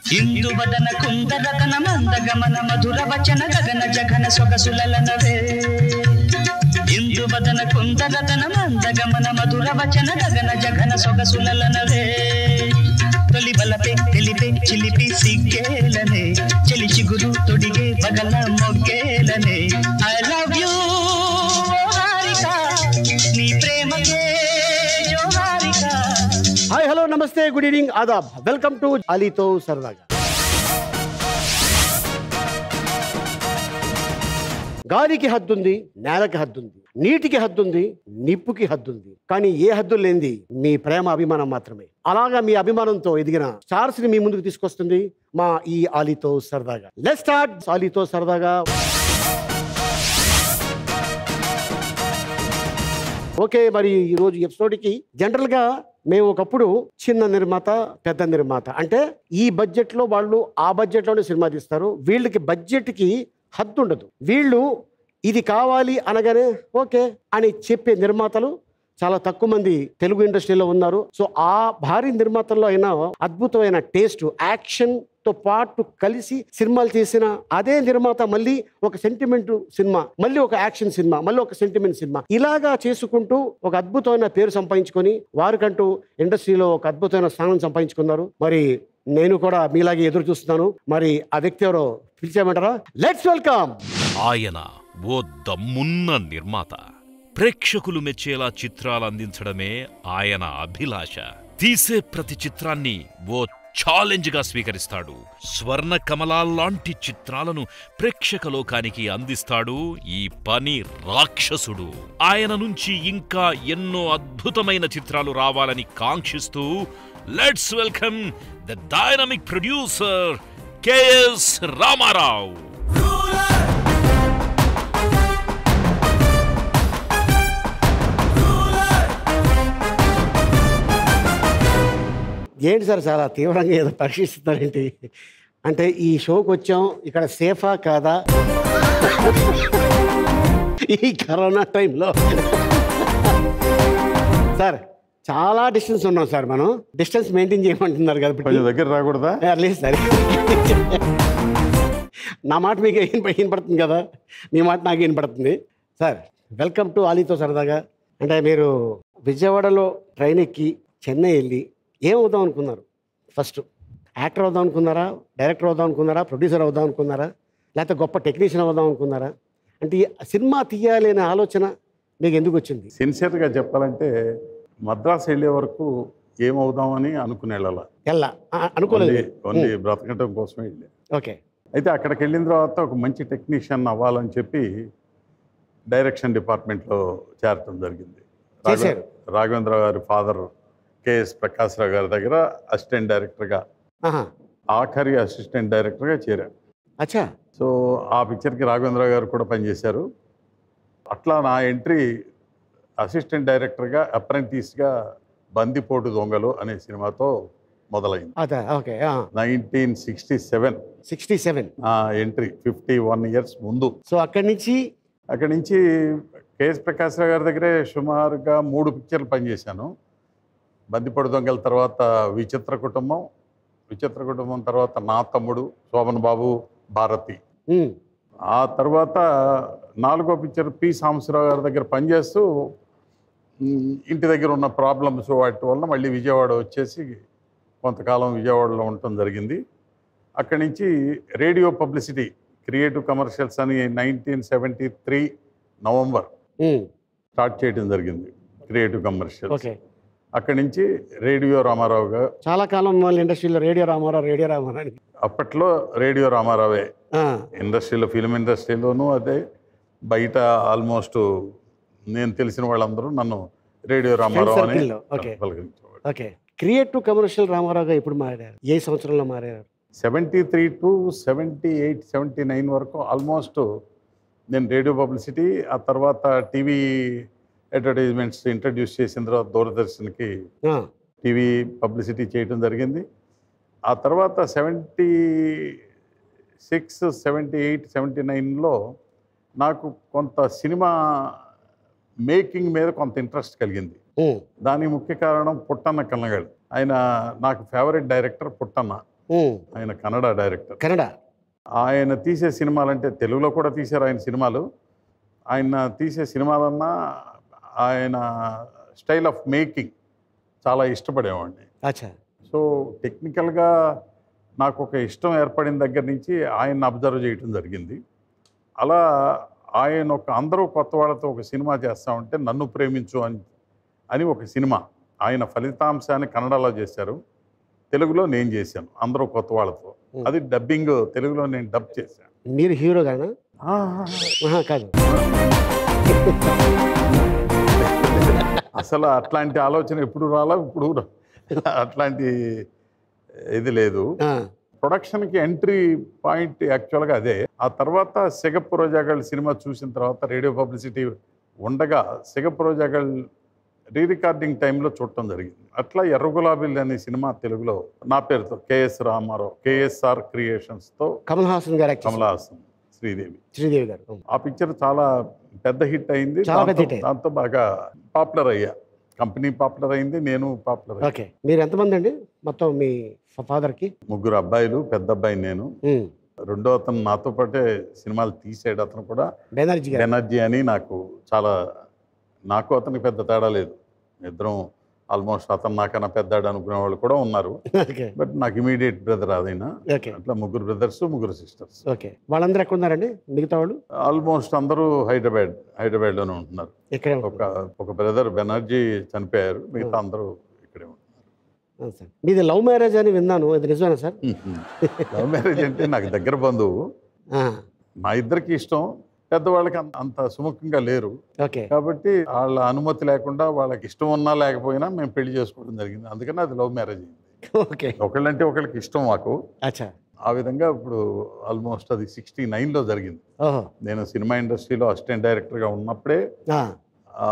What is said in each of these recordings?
ఇందువదన కుందరతన మందగమన మధుర వచన గగన జగన సొగసులనవే ఇందువదన కుందరతన మందగమన మధుర వచన గగన జగన సొగసులనవే తొలి బలపే తెలిపే చిలిపి సిగ్గేలనే చెలి చిగురు తొడిగే పగల మొగ్గేలనే ఐ లవ్ యూ హారిక నీ ప్రేమకే జోహారిక హాయ్ హలో నమస్తే గుడ్ ఈవినింగ్ ఆదాబ్ వెల్కమ్ టు అలీతో సరదాగా గాలికి హద్దుంది నేలకి హద్దుంది నీటికి హద్దుంది నిప్పుకి హద్దుంది కానీ ఏ హద్దు లేనిది మీ ప్రేమ అభిమానం మాత్రమే అలాగా మీ అభిమానంతో ఎదిగిన స్టార్స్ ని మీ ముందుకు తీసుకొస్తుంది మా ఈ ఆలీతో సరదాగా లెట్ స్టార్ట్ ఆలీతో సరదాగా ఓకే మరి ఈరోజు ఎపిసోడ్కి జనరల్గా మేము ఒకప్పుడు చిన్న నిర్మాత పెద్ద నిర్మాత అంటే ఈ బడ్జెట్లో వాళ్ళు ఆ బడ్జెట్లోనే సినిమా తీస్తారు వీళ్ళకి బడ్జెట్కి హద్దు ఉండదు వీళ్ళు ఇది కావాలి అనగానే ఓకే అని చెప్పే నిర్మాతలు చాలా తక్కువ మంది తెలుగు ఇండస్ట్రీలో ఉన్నారు సో ఆ భారీ నిర్మాతల్లో అయినా అద్భుతమైన టేస్ట్ యాక్షన్ తో పాటు కలిసి సినిమాలు చేసిన అదే నిర్మాత మళ్ళీ ఒక సెంటిమెంట్ సినిమా మళ్ళీ ఒక యాక్షన్ సినిమా మళ్ళీ ఒక సెంటిమెంట్ సినిమా ఇలాగా చేసుకుంటూ ఒక అద్భుతమైన పేరు సంపాదించుకొని వారికంటూ ఇండస్ట్రీలో ఒక అద్భుతమైన స్థానం సంపాదించుకున్నారు మరి నేను కూడా మీలాగే ఎదురు చూస్తున్నాను మరి ఆ వ్యక్తి ఎవరో పిలిచేయమంటారా లెట్స్ వెల్కమ్ ఆయన ఓ దమ్మున్న నిర్మాత ప్రేక్షకులు మెచ్చేలా చిత్రాలు అందించడమే ఆయన అభిలాష తీసే ప్రతి చిత్రాన్ని ఓ ఛాలెంజ్ గా స్వీకరిస్తాడు స్వర్ణ కమలాల్లాంటి చిత్రాలను ప్రేక్షక లోకానికి అందిస్తాడు ఈ పని రాక్షసుడు ఆయన నుంచి ఇంకా ఎన్నో అద్భుతమైన చిత్రాలు రావాలని కాంక్షిస్తూ let's welcome the dynamic producer KS Ramarao ఏంటి సార్ చాలా తీవ్రంగా ఏదో పరీక్షిస్తున్నారేంటి అంటే ఈ షోకి వచ్చాం ఇక్కడ సేఫా కాదా ఈ కరోనా టైంలో సార్ చాలా డిస్టెన్స్ ఉన్నాం సార్ మనం డిస్టెన్స్ మెయింటైన్ చేయమంటున్నారు కదా ఇప్పుడు. కొంచెం దగ్గర రాకూడదా ఏ, లేదు సార్ నా మాట మీకు ఏం వినపడుతుంది కదా మీ మాట నాకు వినపడుతుంది సార్ వెల్కమ్ టు ఆలీతో సరదాగా అంటే మీరు విజయవాడలో ట్రైన్ ఎక్కి చెన్నై వెళ్ళి ఏం అవుదాం అనుకున్నారు ఫస్ట్ యాక్టర్ అవుదాం అనుకున్నారా డైరెక్టర్ అవుదాం అనుకున్నారా ప్రొడ్యూసర్ అవుదాం అనుకున్నారా లేకపోతే గొప్ప టెక్నీషియన్ అవుదాం అనుకున్నారా అంటే ఈ సినిమా తీయాలి అనే ఆలోచన మీకు ఎందుకు వచ్చింది సిన్సియర్గా చెప్పాలంటే మద్రాసు వెళ్ళే వరకు ఏమవుదామని అనుకుని వెళ్ళాల ఎలా అనుకోలేదు ఓన్లీ బ్రతకటం కోసమే వెళ్ళే ఓకే అయితే అక్కడికి వెళ్ళిన తర్వాత ఒక మంచి టెక్నీషియన్ అవ్వాలని చెప్పి డైరెక్షన్ డిపార్ట్మెంట్లో చేరటం జరిగింది రాఘవ- చేశారు. రాఘవేంద్ర గారి ఫాదర్ కెఎస్ ప్రకాశ్రావు గారి దగ్గర అసిస్టెంట్ డైరెక్టర్గా ఆహా ఆఖరి అసిస్టెంట్ డైరెక్టర్గా చేరాను అచ్చా సో ఆ పిక్చర్కి రాఘవేంద్ర గారు కూడా పనిచేశారు అట్లా నా ఎంట్రీ అసిస్టెంట్ డైరెక్టర్గా అప్రెంటిస్గా బందిపోటు దొంగలు అనే సినిమాతో మొదలైంది అదే okay nineteen sixty seven sixty seven ఆ ఎంట్రీ ఫిఫ్టీ వన్ ఇయర్స్ ముందు సో అక్కడి నుంచి అక్కడి నుంచి కేఎస్ ప్రకాశ్రావు గారి దగ్గరే సుమారుగా మూడు పిక్చర్లు పనిచేశాను బందిపోటు దొంగల తర్వాత విచిత్ర కుటుంబం విచిత్ర కుటుంబం తర్వాత నా తమ్ముడు శోభన్ బాబు భారతి ఉమ్, ఆ తర్వాత నాలుగో పిక్చర్ పి సాంబశివరావు గారి దగ్గర పనిచేస్తూ ఉమ్, ఇంటి దగ్గర ఉన్న ప్రాబ్లమ్స్ వాటి వల్ల మళ్ళీ విజయవాడ వచ్చేసి కొంతకాలం విజయవాడలో ఉండటం జరిగింది అక్కడి నుంచి రేడియో పబ్లిసిటీ క్రియేటివ్ కమర్షియల్స్ అని nineteen seventy three November um, start చేయడం జరిగింది క్రియేటివ్ కమర్షియల్స్ ఓకే అక్కడి నుంచి రేడియో రామారావు గారు చాలా కాలం వాళ్ళ ఇండస్ట్రీలో రేడియో రామారావు రేడియో రామారావు అని అప్పట్లో రేడియో రామారావే ఆ, ఇండస్ట్రీలో ఫిలిం ఇండస్ట్రీలోనూ అదే బయట ఆల్మోస్ట్ నేను తెలిసిన వాళ్ళందరూ నన్ను రేడియో రామారావు అని circle లో, okay. పలకరించేవాడు ఓకే క్రియేటివ్ కమర్షియల్ రామారావుగా ఎప్పుడు మారారు ఏ సంవత్సరంలో మారారు seventy three to seventy eight seventy nine వరకు ఆల్మోస్ట్ నేను రేడియో పబ్లిసిటీ ఆ తర్వాత టీవీ అడ్వర్టైజ్మెంట్స్ ఇంట్రడ్యూస్ చేసిన తర్వాత దూరదర్శన్కి ఆ, టీవీ పబ్లిసిటీ చేయడం జరిగింది ఆ తర్వాత seventy six seventy eight seventy నైన్లో నాకు కొంత సినిమా మేకింగ్ మీద కొంత ఇంట్రెస్ట్ కలిగింది ఉమ్, దానికి ముఖ్య కారణం పుట్టన్న కన్నగాడు ఆయన నాకు ఫేవరెట్ డైరెక్టర్ పుట్టన్న ఉమ్. ఆయన కన్నడ డైరెక్టర్ కన్నడ ఆయన తీసే సినిమాలంటే తెలుగులో కూడా తీశారు ఆయన సినిమాలు ఆయన తీసే సినిమాలన్నా ఆయన స్టైల్ ఆఫ్ మేకింగ్ చాలా ఇష్టపడేవాడిని అచ్చా సో టెక్నికల్గా నాకు ఒక ఇష్టం ఏర్పడిన దగ్గర నుంచి ఆయన అబ్జర్వ్ చేయటం జరిగింది అలా ఆయన ఒక అందరూ కొత్త వాళ్ళతో ఒక సినిమా చేస్తామంటే నన్ను ప్రేమించు అని అని ఒక సినిమా ఆయన ఫలితాంశాన్ని కన్నడలో చేశారు తెలుగులో నేను చేశాను అందరూ కొత్త వాళ్ళతో అది డబ్బింగ్ తెలుగులో నేను డబ్ చేశాను మీరు హీరో గానా ఆహా, కాదు అసలు అట్లాంటి ఆలోచన ఎప్పుడు రాలా ఇప్పుడు రా- అట్లాంటి ఇది లేదు ఆ, ప్రొడక్షన్కి ఎంట్రీ పాయింట్ యాక్చువల్గా అదే ఆ తర్వాత సిగప్ రోజాగల్ సినిమా చూసిన తర్వాత రేడియో పబ్లిసిటీ ఉండగా సిగప్ రోజాగల్ రీ రికార్డింగ్ టైంలో చూడటం జరిగింది అట్లా ఎర్ర గులాబీలు అనే సినిమా తెలుగులో నా పేరుతో కేఎస్ రామారావు కేఎస్ఆర్ క్రియేషన్స్తో కమల్ హాసన్ గారు యాక్ట్ చేశారు. కమలా హాసన్ శ్రీదేవి శ్రీదేవి గారు ఉమ్. ఆ పిక్చర్ చాలా పెద్ద హిట్ అయింది చాలా పెద్ద దాంతో- hit అయింది. దాంతో బాగా పాపులర్ అయ్యా కంపెనీ పాపులర్ అయింది నేను పాపులర్ అయ్యా ఓకే మీరు ఎంతమంది అండి మొత్తం మీ ఫాదర్కి ముగ్గురు అబ్బాయిలు పెద్ద అబ్బాయి నేను రెండో అతను నాతో పాటే సినిమాలు తీసాడు అతను కూడా బెనర్జీ గారు బెనర్జీ అని నాకు చాలా నాకు అతనికి పెద్ద తేడా లేదు ఇద్దరం ఆల్మోస్ట్ అతను నాకన్నా పెద్దాడు అనుకునే వాళ్ళు కూడా ఉన్నారు ఓకే బట్ నాకు ఇమీడియట్ బ్రదర్ అదైనా ఓకే అట్లా ముగ్గురు బ్రదర్స్ ముగ్గురు సిస్టర్స్ ఓకే వాళ్ళందరూ ఎక్కడ ఉన్నారండి మిగతా వాళ్ళు ఆల్మోస్ట్ అందరూ హైదరాబాద్ హైదరాబాద్లోనే ఉంటున్నారు ఇక్కడే ఒక ఒక బ్రదర్ బెనర్జీ చనిపోయారు మిగతా అందరూ ఇక్కడే ఉంటున్నారు ఉంటారు సార్ మీది లవ్ మ్యారేజ్ అని విన్నాను ఇది నిజమేనా సార్ లవ్ మ్యారేజ్ అంటే నాకు దగ్గర బంధువు ఆ, మా ఇద్దరికి ఇష్టం పెద్దవాళ్ళకి అంత అంత సుముఖంగా లేరు ఓకే కాబట్టి వాళ్ళ అనుమతి లేకుండా వాళ్ళకి ఇష్టం ఉన్నా లేకపోయినా మేము పెళ్లి చేసుకోవడం జరిగింది అందుకని అది లవ్ మ్యారేజ్ అయింది ఓకే ఒకళ్ళంటే ఒకళ్ళకి ఇష్టం మాకు అచ్చా ఆ విధంగా ఇప్పుడు ఆల్మోస్ట్ అది సిక్స్టీ నైన్లో జరిగింది ఓహో నేను సినిమా ఇండస్ట్రీలో అసిస్టెంట్ డైరెక్టర్గా ఉన్నప్పుడే ఆ, ఆ,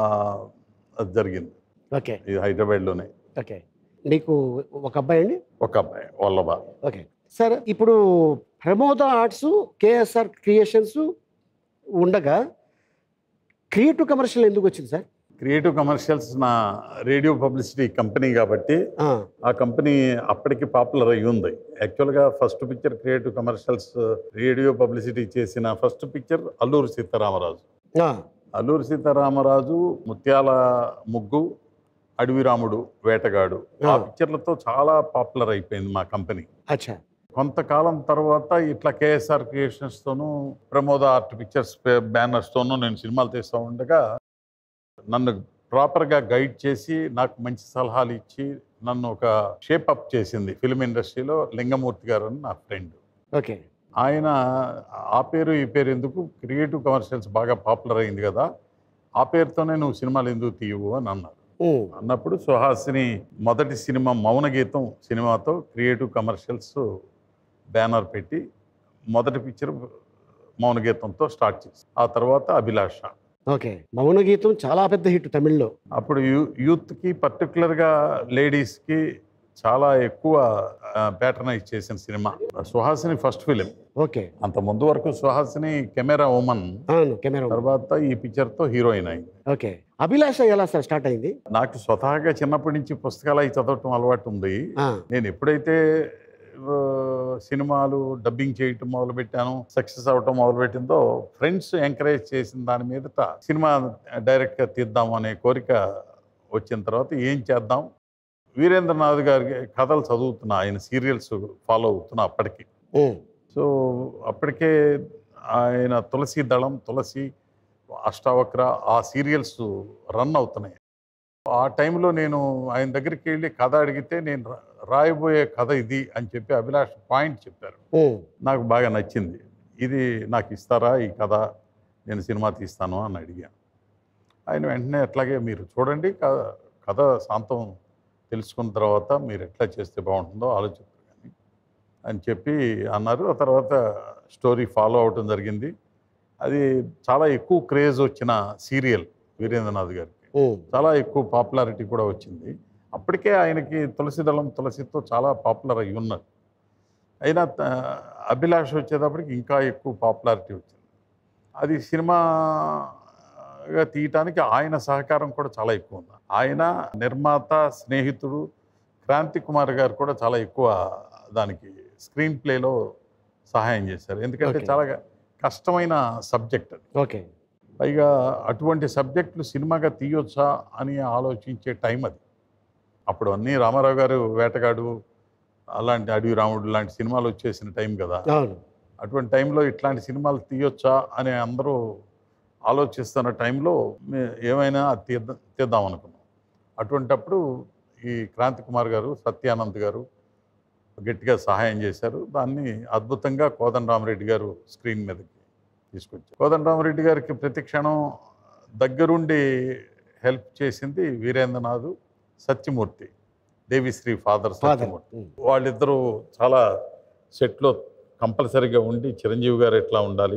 అది జరిగింది ఓకే ఇది హైదరాబాద్లోనే ఓకే మీకు ఒక అబ్బాయి అండి ఒక అబ్బాయి వల్లభ ఓకే సార్ ఇప్పుడు ప్రమోద ఆర్ట్స్ కేఎస్ఆర్ క్రియేషన్స్ ఉండగా క్రియేటివ్ కమర్షియల్ ఎందుకు వచ్చింది సార్ క్రియేటివ్ కమర్షియల్స్ నా రేడియో పబ్లిసిటీ కంపెనీ కాబట్టి ఆ, ఆ కంపెనీ అప్పటికి పాపులర్ అయ్యి ఉంది యాక్చువల్గా first picture creative commercials radio publicity చేసిన ఫస్ట్ పిక్చర్ అల్లూరు సీతారామరాజు ఆ, అల్లూరు సీతారామరాజు ముత్యాల ముగ్గు అడవిరాముడు వేటగాడు ఆ ఆ. పిక్చర్లతో చాలా పాపులర్ అయిపోయింది మా కంపెనీ అచ్చా కొంతకాలం తర్వాత ఇట్లా కేఎస్ఆర్ క్రియేషన్స్తోనూ ప్రమోద ఆర్ట్ పిక్చర్స్ బ్యానర్స్తోనూ నేను సినిమాలు తీస్తూ ఉండగా నన్ను ప్రాపర్గా గైడ్ చేసి నాకు మంచి సలహాలు ఇచ్చి నన్ను ఒక షేప్ అప్ చేసింది ఫిల్మ్ ఇండస్ట్రీలో లింగమూర్తి గారు అని నా ఫ్రెండ్ ఓకే ఆయన ఆ పేరు ఈ పేరు ఎందుకు క్రియేటివ్ కమర్షియల్స్ బాగా పాపులర్ అయింది కదా ఆ పేరుతోనే నువ్వు సినిమాలు ఎందుకు తీయవు అని అన్నారు ఉమ్, అన్నప్పుడు సుహాసిని మొదటి సినిమా మౌన గీతం సినిమాతో క్రియేటివ్ కమర్షియల్స్ బ్యానర్ పెట్టి మొదటి పిక్చర్ మౌన గీతంతో స్టార్ట్ చేసి ఆ తర్వాత అభిలాష ఓకే మౌన గీతం చాలా పెద్ద హిట్ తమిళ్లో అప్పుడు యూ యూత్కి పర్టికులర్గా లేడీస్కి చాలా ఎక్కువ ప్యాటర్నైజ్ చేసిన cinema Suhasini first film okay అంత ముందు వరకు సుహాసిని కెమెరా ఉమన్ అవును కెమెరా తర్వాత ఈ పిక్చర్తో హీరోయిన్ అయింది ఓకే అభిలాష ఎలా సార్ స్టార్ట్ అయింది నాకు స్వతహాగా చిన్నప్పటి నుంచి పుస్తకాలు అవి చదవటం అలవాటు ఉంది ఆ, నేను ఎప్పుడైతే ఆ, సినిమాలు డబ్బింగ్ చేయటం మొదలుపెట్టాను సక్సెస్ అవటం మొదలుపెట్టిందో ఫ్రెండ్స్ ఎంకరేజ్ చేసిన దాని మీదట సినిమా డైరెక్ట్గా తీద్దాం అనే కోరిక వచ్చిన తర్వాత ఏం చేద్దాం వీరేంద్రనాథ్ గారి కథలు చదువుతున్నా ఆయన సీరియల్స్ ఫాలో అవుతున్నా అప్పటికి ఉమ్, సో అప్పటికే ఆయన తులసి దళం తులసి అష్టావక్ర ఆ సీరియల్స్ రన్ అవుతున్నాయి ఆ టైంలో నేను ఆయన దగ్గరికి వెళ్ళి కథ అడిగితే నేను రా- రాయబోయే కథ ఇది అని చెప్పి అభిలాష్ పాయింట్ చెప్పారు ఉమ్, నాకు బాగా నచ్చింది ఇది నాకు ఇస్తారా ఈ కథ నేను సినిమా తీస్తాను అని అడిగాను ఆయన వెంటనే అట్లాగే మీరు చూడండి క- కథ శాంతం తెలుసుకున్న తర్వాత మీరు ఎట్లా చేస్తే బాగుంటుందో ఆలోచిస్తారు కానీ అని చెప్పి అన్నారు ఆ తర్వాత స్టోరీ ఫాలో అవటం జరిగింది అది చాలా ఎక్కువ క్రేజ్ వచ్చిన సీరియల్ వీరేంద్రనాథ్ గారికి ఉమ్, చాలా ఎక్కువ పాపులారిటీ కూడా వచ్చింది అప్పటికే ఆయనకి తులసిదళం తులసితో చాలా పాపులర్ అయి ఉన్నారు అయినా త- అభిలాష వచ్చేటప్పటికి ఇంకా ఎక్కువ పాపులారిటీ వచ్చింది అది సినిమాగా తీయటానికి ఆయన సహకారం కూడా చాలా ఎక్కువ ఉంది ఆయన నిర్మాత స్నేహితుడు క్రాంతి కుమార్ గారు కూడా చాలా ఎక్కువ దానికి స్క్రీన్ ప్లేలో సహాయం చేశారు ఎందుకంటే Okay. చాలా కష్టమైన సబ్జెక్ట్ అది ఓకే పైగా అటువంటి సబ్జెక్టులు సినిమాగా తీయొచ్చా అని ఆలోచించే టైం అది అప్పుడు అన్నీ రామారావు గారు వేటగాడు అలాంటి అడవి రాముడు లాంటి సినిమాలు వచ్చేసిన టైం కదా అవును అటువంటి టైంలో ఇట్లాంటి సినిమాలు తీయొచ్చా అని అందరూ ఆలోచిస్తున్న టైంలో మే- ఏమైనా అది తీద్దాం తీద్దాం అనుకున్నాం అటువంటప్పుడు ఈ క్రాంతి కుమార్ గారు సత్యానంద్ గారు గట్టిగా సహాయం చేశారు దాన్ని అద్భుతంగా కోదండరామరెడ్డి గారు స్క్రీన్ మీదకి తీసుకొచ్చారు కోదండరామరెడ్డి గారికి ప్రతి క్షణం దగ్గరుండి హెల్ప్ చేసింది వీరేంద్రనాథ్ సత్యమూర్తి దేవిశ్రీ ఫాదర్ ఫాదర్ సత్యమూర్తి వాళ్ళిద్దరూ చాలా సెట్లో కంపల్సరీగా ఉండి చిరంజీవి గారు ఎట్లా ఉండాలి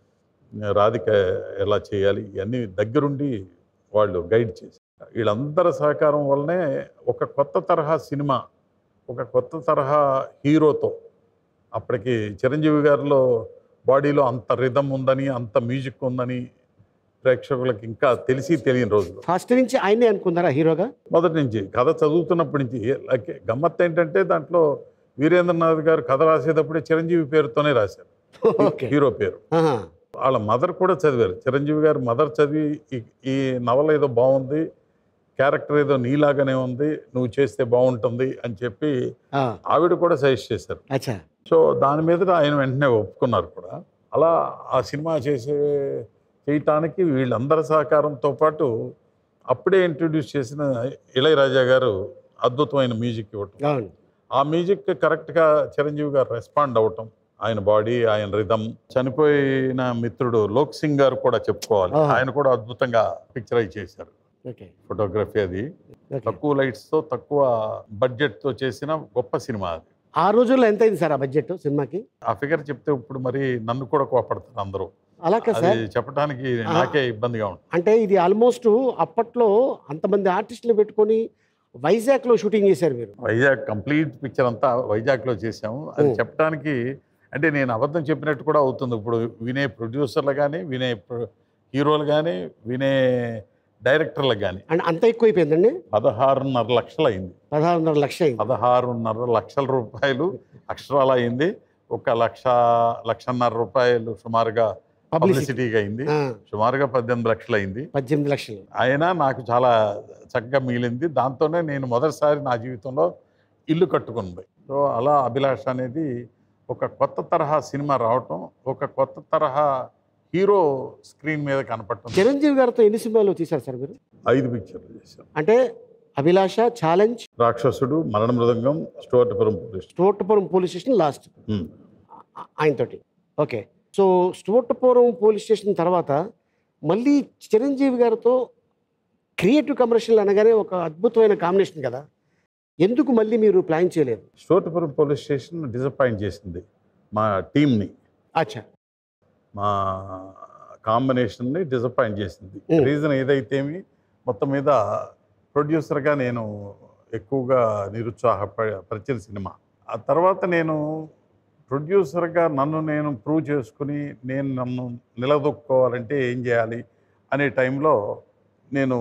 రాధిక ఎలా చేయాలి ఇవన్నీ దగ్గరుండి వాళ్ళు గైడ్ చేశారు వీళ్ళందరి సహకారం వల్లనే ఒక కొత్త తరహా సినిమా ఒక కొత్త తరహా హీరోతో అప్పటికి చిరంజీవి గారిలో బాడీలో అంత రిధం ఉందని అంత మ్యూజిక్ ఉందని ప్రేక్షకులకు ఇంకా తెలిసి తెలియని రోజులు ఫస్ట్ నుంచి ఆయనే అనుకున్నారా హీరోగా మొదటి నుంచి కథ చదువుతున్నప్పటి నుంచి లైక్ గమ్మత్ ఏంటంటే దాంట్లో వీరేంద్రనాథ్ గారు కథ రాసేటప్పుడే చిరంజీవి పేరుతోనే రాశారు ఓకే హీరో పేరు ఆహా. వాళ్ళ మదర్ కూడా చదివారు చిరంజీవి గారు మదర్ చదివి ఈ- ఈ నవల ఏదో బాగుంది క్యారెక్టర్ ఏదో నీలాగానే ఉంది నువ్వు చేస్తే బాగుంటుంది అని చెప్పి ఆ, ఆవిడ కూడా సజెస్ట్ చేశారు అచ్చా సో దాని మీద ఆయన వెంటనే ఒప్పుకున్నారు కూడా అలా ఆ సినిమా చేసే చేయటానికి వీళ్ళందరి సహకారంతో పాటు అప్పుడే ఇంట్రడ్యూస్ చేసిన ఇళయరాజా గారు అద్భుతమైన మ్యూజిక్ ఇవ్వటం అవును ఆ మ్యూజిక్ కరెక్ట్గా చిరంజీవి గారు రెస్పాండ్ అవ్వటం ఆయన బాడీ ఆయన రిధం చనిపోయిన మిత్రుడు లోక్ సింగ్ గారు కూడా చెప్పుకోవాలి ఆహా. ఆయన కూడా అద్భుతంగా పిక్చరైజ్ చేశారు ఓకే ఫోటోగ్రఫీ అది ఓకే తక్కువ లైట్స్తో తక్కువ బడ్జెట్తో చేసిన గొప్ప సినిమా అది ఆ రోజుల్లో ఎంత అయింది సార్ ఆ బడ్జెట్ సినిమాకి ఆ ఫిగర్ చెప్తే ఇప్పుడు మరి నన్ను కూడా కోపడతారు అందరూ అలా కదా అది సార్ చెప్పడానికి ఆ. నాకే ఇబ్బందిగా ఉంటుంది అంటే ఇది ఆల్మోస్ట్ అప్పట్లో అంతమంది ఆర్టిస్టులు పెట్టుకొని వైజాగ్లో షూటింగ్ చేశారు మీరు వైజాగ్ కంప్లీట్ పిక్చర్ అంతా వైజాగ్లో చేసాము అది ఓ. చెప్పడానికి అంటే నేను అబద్ధం చెప్పినట్టు కూడా అవుతుంది ఇప్పుడు వినే ప్రొడ్యూసర్లు కానీ వినే ప్రొ- హీరోలు కానీ వినే డైరెక్టర్లకు కానీ అండ్ అంత ఎక్కువ అయిపోయిందండి పదహారున్నర లక్షలు అయింది పదహారున్నర లక్ష అయింది పదహారున్నర లక్షల రూపాయలు అక్షరాలు అయింది ఒక లక్ష లక్షన్నర రూపాయలు సుమారుగా పబ్లిసిటీ పబ్లిసిటీగా అయింది సుమారుగా పద్దెనిమిది లక్షలు అయింది పద్దెనిమిది లక్షలు అయినా నాకు చాలా చక్కగా మిగిలింది దాంతోనే నేను మొదటిసారి నా జీవితంలో ఇల్లు కట్టుకుంది సో అలా అభిలాష అనేది ఒక కొత్త తరహా సినిమా రావటం ఒక కొత్త తరహా హీరో స్క్రీన్ మీద కనపడటం చిరంజీవి గారితో ఎన్ని సినిమాలు తీశారు సార్ మీరు ఐదు పిక్చర్లు చేశాను అంటే అభిలాష challenge Rakshasudu Marana Mrudangam Stuartpuram police Stuartpuram police station last um. ఆయనతోటి okay so Stuartpuram police station తర్వాత మళ్ళీ చిరంజీవి గారితో క్రియేటివ్ కమర్షియల్ అనగానే ఒక అద్భుతమైన కాంబినేషన్ కదా ఎందుకు మళ్ళీ మీరు ప్లాన్ చేయలేదు స్టోర్టపురం పోలీస్ స్టేషన్ డిసప్పాయింట్ చేసింది మా టీంని అచ్చా మా కాంబినేషన్ని డిసప్పాయింట్ చేసింది Mm. రీజన్ ఏదైతేమి మొత్తం మీద ప్రొడ్యూసర్గా నేను ఎక్కువగా నిరుత్సాహపరిచిన సినిమా ఆ తర్వాత నేను ప్రొడ్యూసర్గా నన్ను నేను ప్రూవ్ చేసుకుని నేను నన్ను నిలదొక్కుకోవాలంటే ఏం చేయాలి అనే టైంలో నేను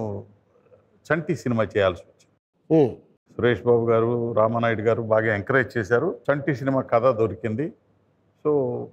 చంటి సినిమా చేయాల్సి వచ్చింది ఉమ్, సురేష్ బాబు గారు రామానాయుడు గారు బాగా ఎంకరేజ్ చేశారు చంటి సినిమా కథ దొరికింది సో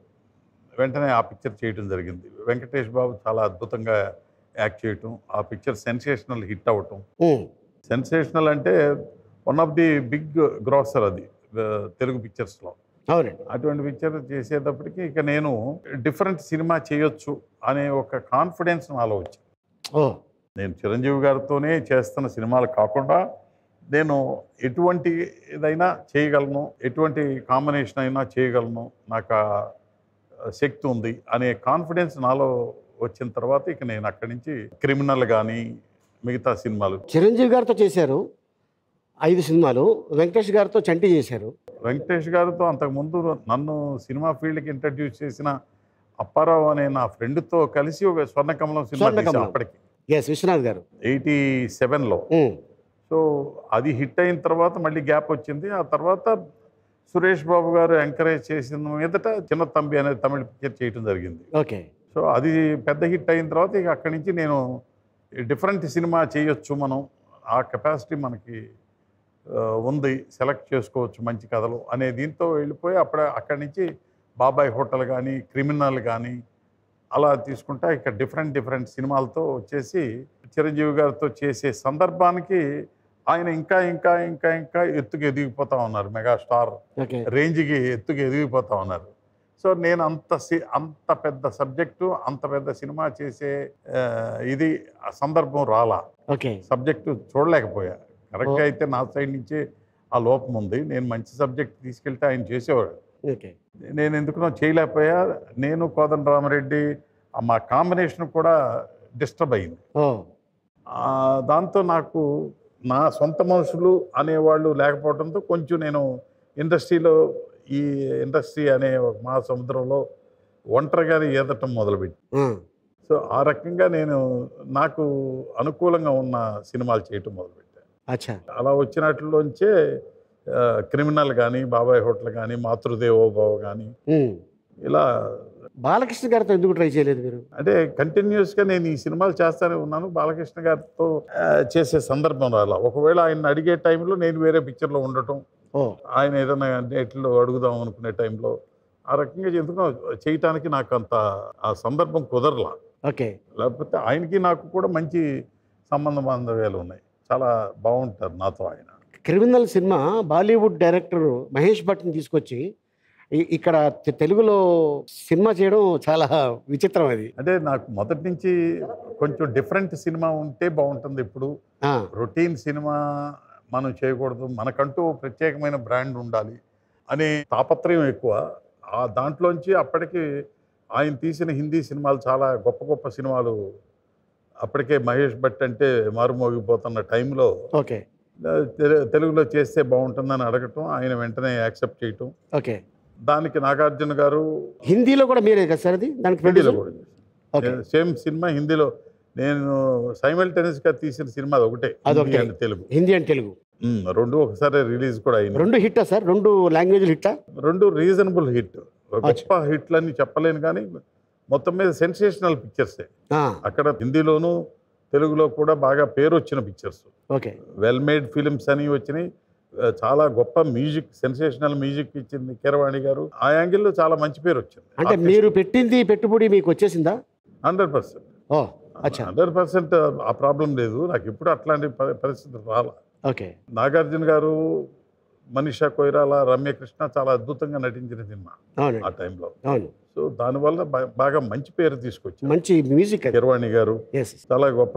వెంటనే ఆ పిక్చర్ చేయడం జరిగింది వెంకటేష్ బాబు చాలా అద్భుతంగా యాక్ట్ చేయటం ఆ పిక్చర్ సెన్సేషనల్ హిట్ అవ్వటం ఉమ్, సెన్సేషనల్ అంటే one of the big grosser అది ఆ, తెలుగు పిక్చర్స్లో అవునండి అటువంటి పిక్చర్ చేసేటప్పటికి ఇక నేను డిఫరెంట్ సినిమా చేయొచ్చు అనే ఒక కాన్ఫిడెన్స్ నాలో వచ్చింది ఓ నేను చిరంజీవి గారితోనే చేస్తున్న సినిమాలు కాకుండా నేను ఎటువంటి ఇదైనా చేయగలను ఎటువంటి కాంబినేషన్ అయినా చేయగలను నాకు ఆ శక్తి ఉంది అనే కాన్ఫిడెన్స్ నాలో వచ్చిన తర్వాత ఇక నేను అక్కడి నుంచి క్రిమినల్ కానీ మిగతా సినిమాలు చిరంజీవి గారితో చేశారు ఐదు సినిమాలు వెంకటేష్ గారితో చంటి చేశారు వెంకటేష్ గారితో అంతకుముందు నన్ను సినిమా ఫీల్డ్కి ఇంట్రడ్యూస్ చేసిన అప్పారావు అనే నా ఫ్రెండ్తో కలిసి ఒక స్వర్ణకమలం సినిమా తీసాం స్వర్ణకమలం. అప్పటికి ఎస్ విశ్వనాథ్ గారు ఎయిటీ సెవెన్లో ఉమ్, సో అది హిట్ అయిన తర్వాత మళ్ళీ గ్యాప్ వచ్చింది ఆ తర్వాత సురేష్ బాబు గారు ఎంకరేజ్ చేసిన మీదట చిన్న తంబి అనే తమిళ పిక్చర్ చేయడం జరిగింది ఓకే సో అది పెద్ద హిట్ అయిన తర్వాత ఇక అక్కడి నుంచి నేను డిఫరెంట్ సినిమా చేయొచ్చు మనం ఆ కెపాసిటీ మనకి ఆ, ఉంది సెలెక్ట్ చేసుకోవచ్చు మంచి కథలు అనే దీంతో వెళ్ళిపోయి అప్పుడే అక్కడి నుంచి బాబాయ్ హోటల్ కానీ క్రిమినల్ కానీ అలా తీసుకుంటా ఇక్కడ డిఫరెంట్ డిఫరెంట్ సినిమాలతో వచ్చేసి చిరంజీవి గారితో చేసే సందర్భానికి ఆయన ఇంకా ఇంకా ఇంకా ఇంకా ఎత్తుకు ఎదిగిపోతా ఉన్నారు మెగాస్టార్ ఓకే రేంజ్కి ఎత్తుకు ఎదిగిపోతా ఉన్నారు సో నేను అంత సి- అంత పెద్ద సబ్జెక్టు అంత పెద్ద సినిమా చేసే ఆ, ఇది ఆ సందర్భం రాలా ఓకే సబ్జెక్టు చూడలేకపోయా కరెక్ట్గా అయితే నా సైడ్ నుంచే ఆ లోపం ఉంది నేను మంచి సబ్జెక్ట్ తీసుకెళ్తే ఆయన చేసేవాడు ఓకే నేను ఎందుకునో చేయలేకపోయా నేను కోదండ రామరెడ్డి ఆ మా కాంబినేషన్ కూడా డిస్టర్బ్ అయింది ఓ ఆ, దాంతో నాకు నా సొంత మనుషులు అనేవాళ్ళు లేకపోవడంతో కొంచెం నేను ఇండస్ట్రీలో ఈ ఇండస్ట్రీ అనే ఒక మహాసముద్రంలో ఒంటరిగానే ఈదటం మొదలుపెట్టి ఆ, సో ఆ రకంగా నేను నాకు అనుకూలంగా ఉన్న సినిమాలు చేయటం మొదలుపెట్టాను అచ్చా అలా వచ్చినట్లోంచే ఆ, క్రిమినల్ కానీ బాబాయ్ హోటల్ కానీ మాతృదేవోభవ కానీ ఉమ్. ఇలా బాలకృష్ణ గారితో ఎందుకు ట్రై చేయలేదు మీరు అంటే కంటిన్యూస్గా నేను ఈ సినిమాలు చేస్తానే ఉన్నాను బాలకృష్ణ గారితో ఆ, చేసే సందర్భం రాలా ఒకవేళ ఆయన అడిగే టైంలో నేను వేరే పిక్చర్లో ఉండటం ఓ ఆయన ఏదైనా డేట్లో అడుగుదాం అనుకునే టైంలో ఆ రకంగా ఎందుకో చేయటానికి నాకు అంత ఆ సందర్భం కుదరలా ఓకే లేకపోతే ఆయనకి నాకు కూడా మంచి సంబంధ బాంధవ్యాలు ఉన్నాయి చాలా బాగుంటారు నాతో ఆయన criminal cinema Bollywood director Mahesh భట్ని తీసుకొచ్చి ఇ- ఇక్కడ తె- తెలుగులో సినిమా చేయడం చాలా విచిత్రం అది అంటే నాకు మొదటి నుంచి కొంచెం డిఫరెంట్ సినిమా ఉంటే బాగుంటుంది ఇప్పుడు ఆ, రొటీన్ సినిమా మనం చేయకూడదు మనకంటూ ఓ ప్రత్యేకమైన బ్రాండ్ ఉండాలి అనే తాపత్రయం ఎక్కువ ఆ దాంట్లోంచి అప్పటికి ఆయన తీసిన హిందీ సినిమాలు చాలా గొప్ప గొప్ప సినిమాలు అప్పటికే మహేష్ భట్ అంటే మారుమోగిపోతున్న టైంలో ఓకే ఆ, తెలు- తెలుగులో చేస్తే బాగుంటుందని అడగటం ఆయన వెంటనే యాక్సెప్ట్ చేయటం ఓకే దానికి నాగార్జున గారు హిందీలో కూడా మీరే కదా సార్ అది దానికి హిందీలో producer? కూడా చేశారు. ఓకే నేను సేమ్ సినిమా హిందీలో నేను simultaneous గా తీసిన సినిమా అది ఒకటే అదొకటే. Hindi and Telugu Hindi and Telugu um, రెండు ఒకసారి రిలీజ్ కూడా అయింది రెండు హిట్టా సార్ రెండు లాంగ్వేజ్లు హిట్టా రెండు రీజనబుల్ హిట్ గొప్ప హిట్లని చెప్పలేను కానీ మొత్తం మీద సెన్సేషనల్ పిక్చర్సే ఆ, అక్కడ హిందీలోను తెలుగులో కూడా బాగా పేరు వచ్చిన pictures okay well made films అని వచ్చినాయి ఆ, చాలా గొప్ప మ్యూజిక్ సెన్సేషనల్ మ్యూజిక్ ఇచ్చింది కీరవాణి గారు ఆ యాంగిల్లో చాలా మంచి పేరు వచ్చింది అంటే మీరు పెట్టింది పెట్టుబడి మీకు వచ్చేసిందా హండ్రెడ్ పర్సెంట్ ఓ అచ్చా హండ్రెడ్ పర్సెంట్ ఆ ప్రాబ్లం లేదు నాకు ఇప్పుడు అట్లాంటి ప- పరిస్థితి రాలా ఓకే నాగార్జున గారు మనీషా కొయిరాల రమ్యకృష్ణ చాలా అద్భుతంగా నటించిన సినిమా ఆ అవునండి టైంలో అవును సో దానివల్ల బా- బాగా మంచి పేరు తీసుకొచ్చారు మంచి మ్యూజిక్ అది కిరవాణి గారు ఎస్ చాలా గొప్ప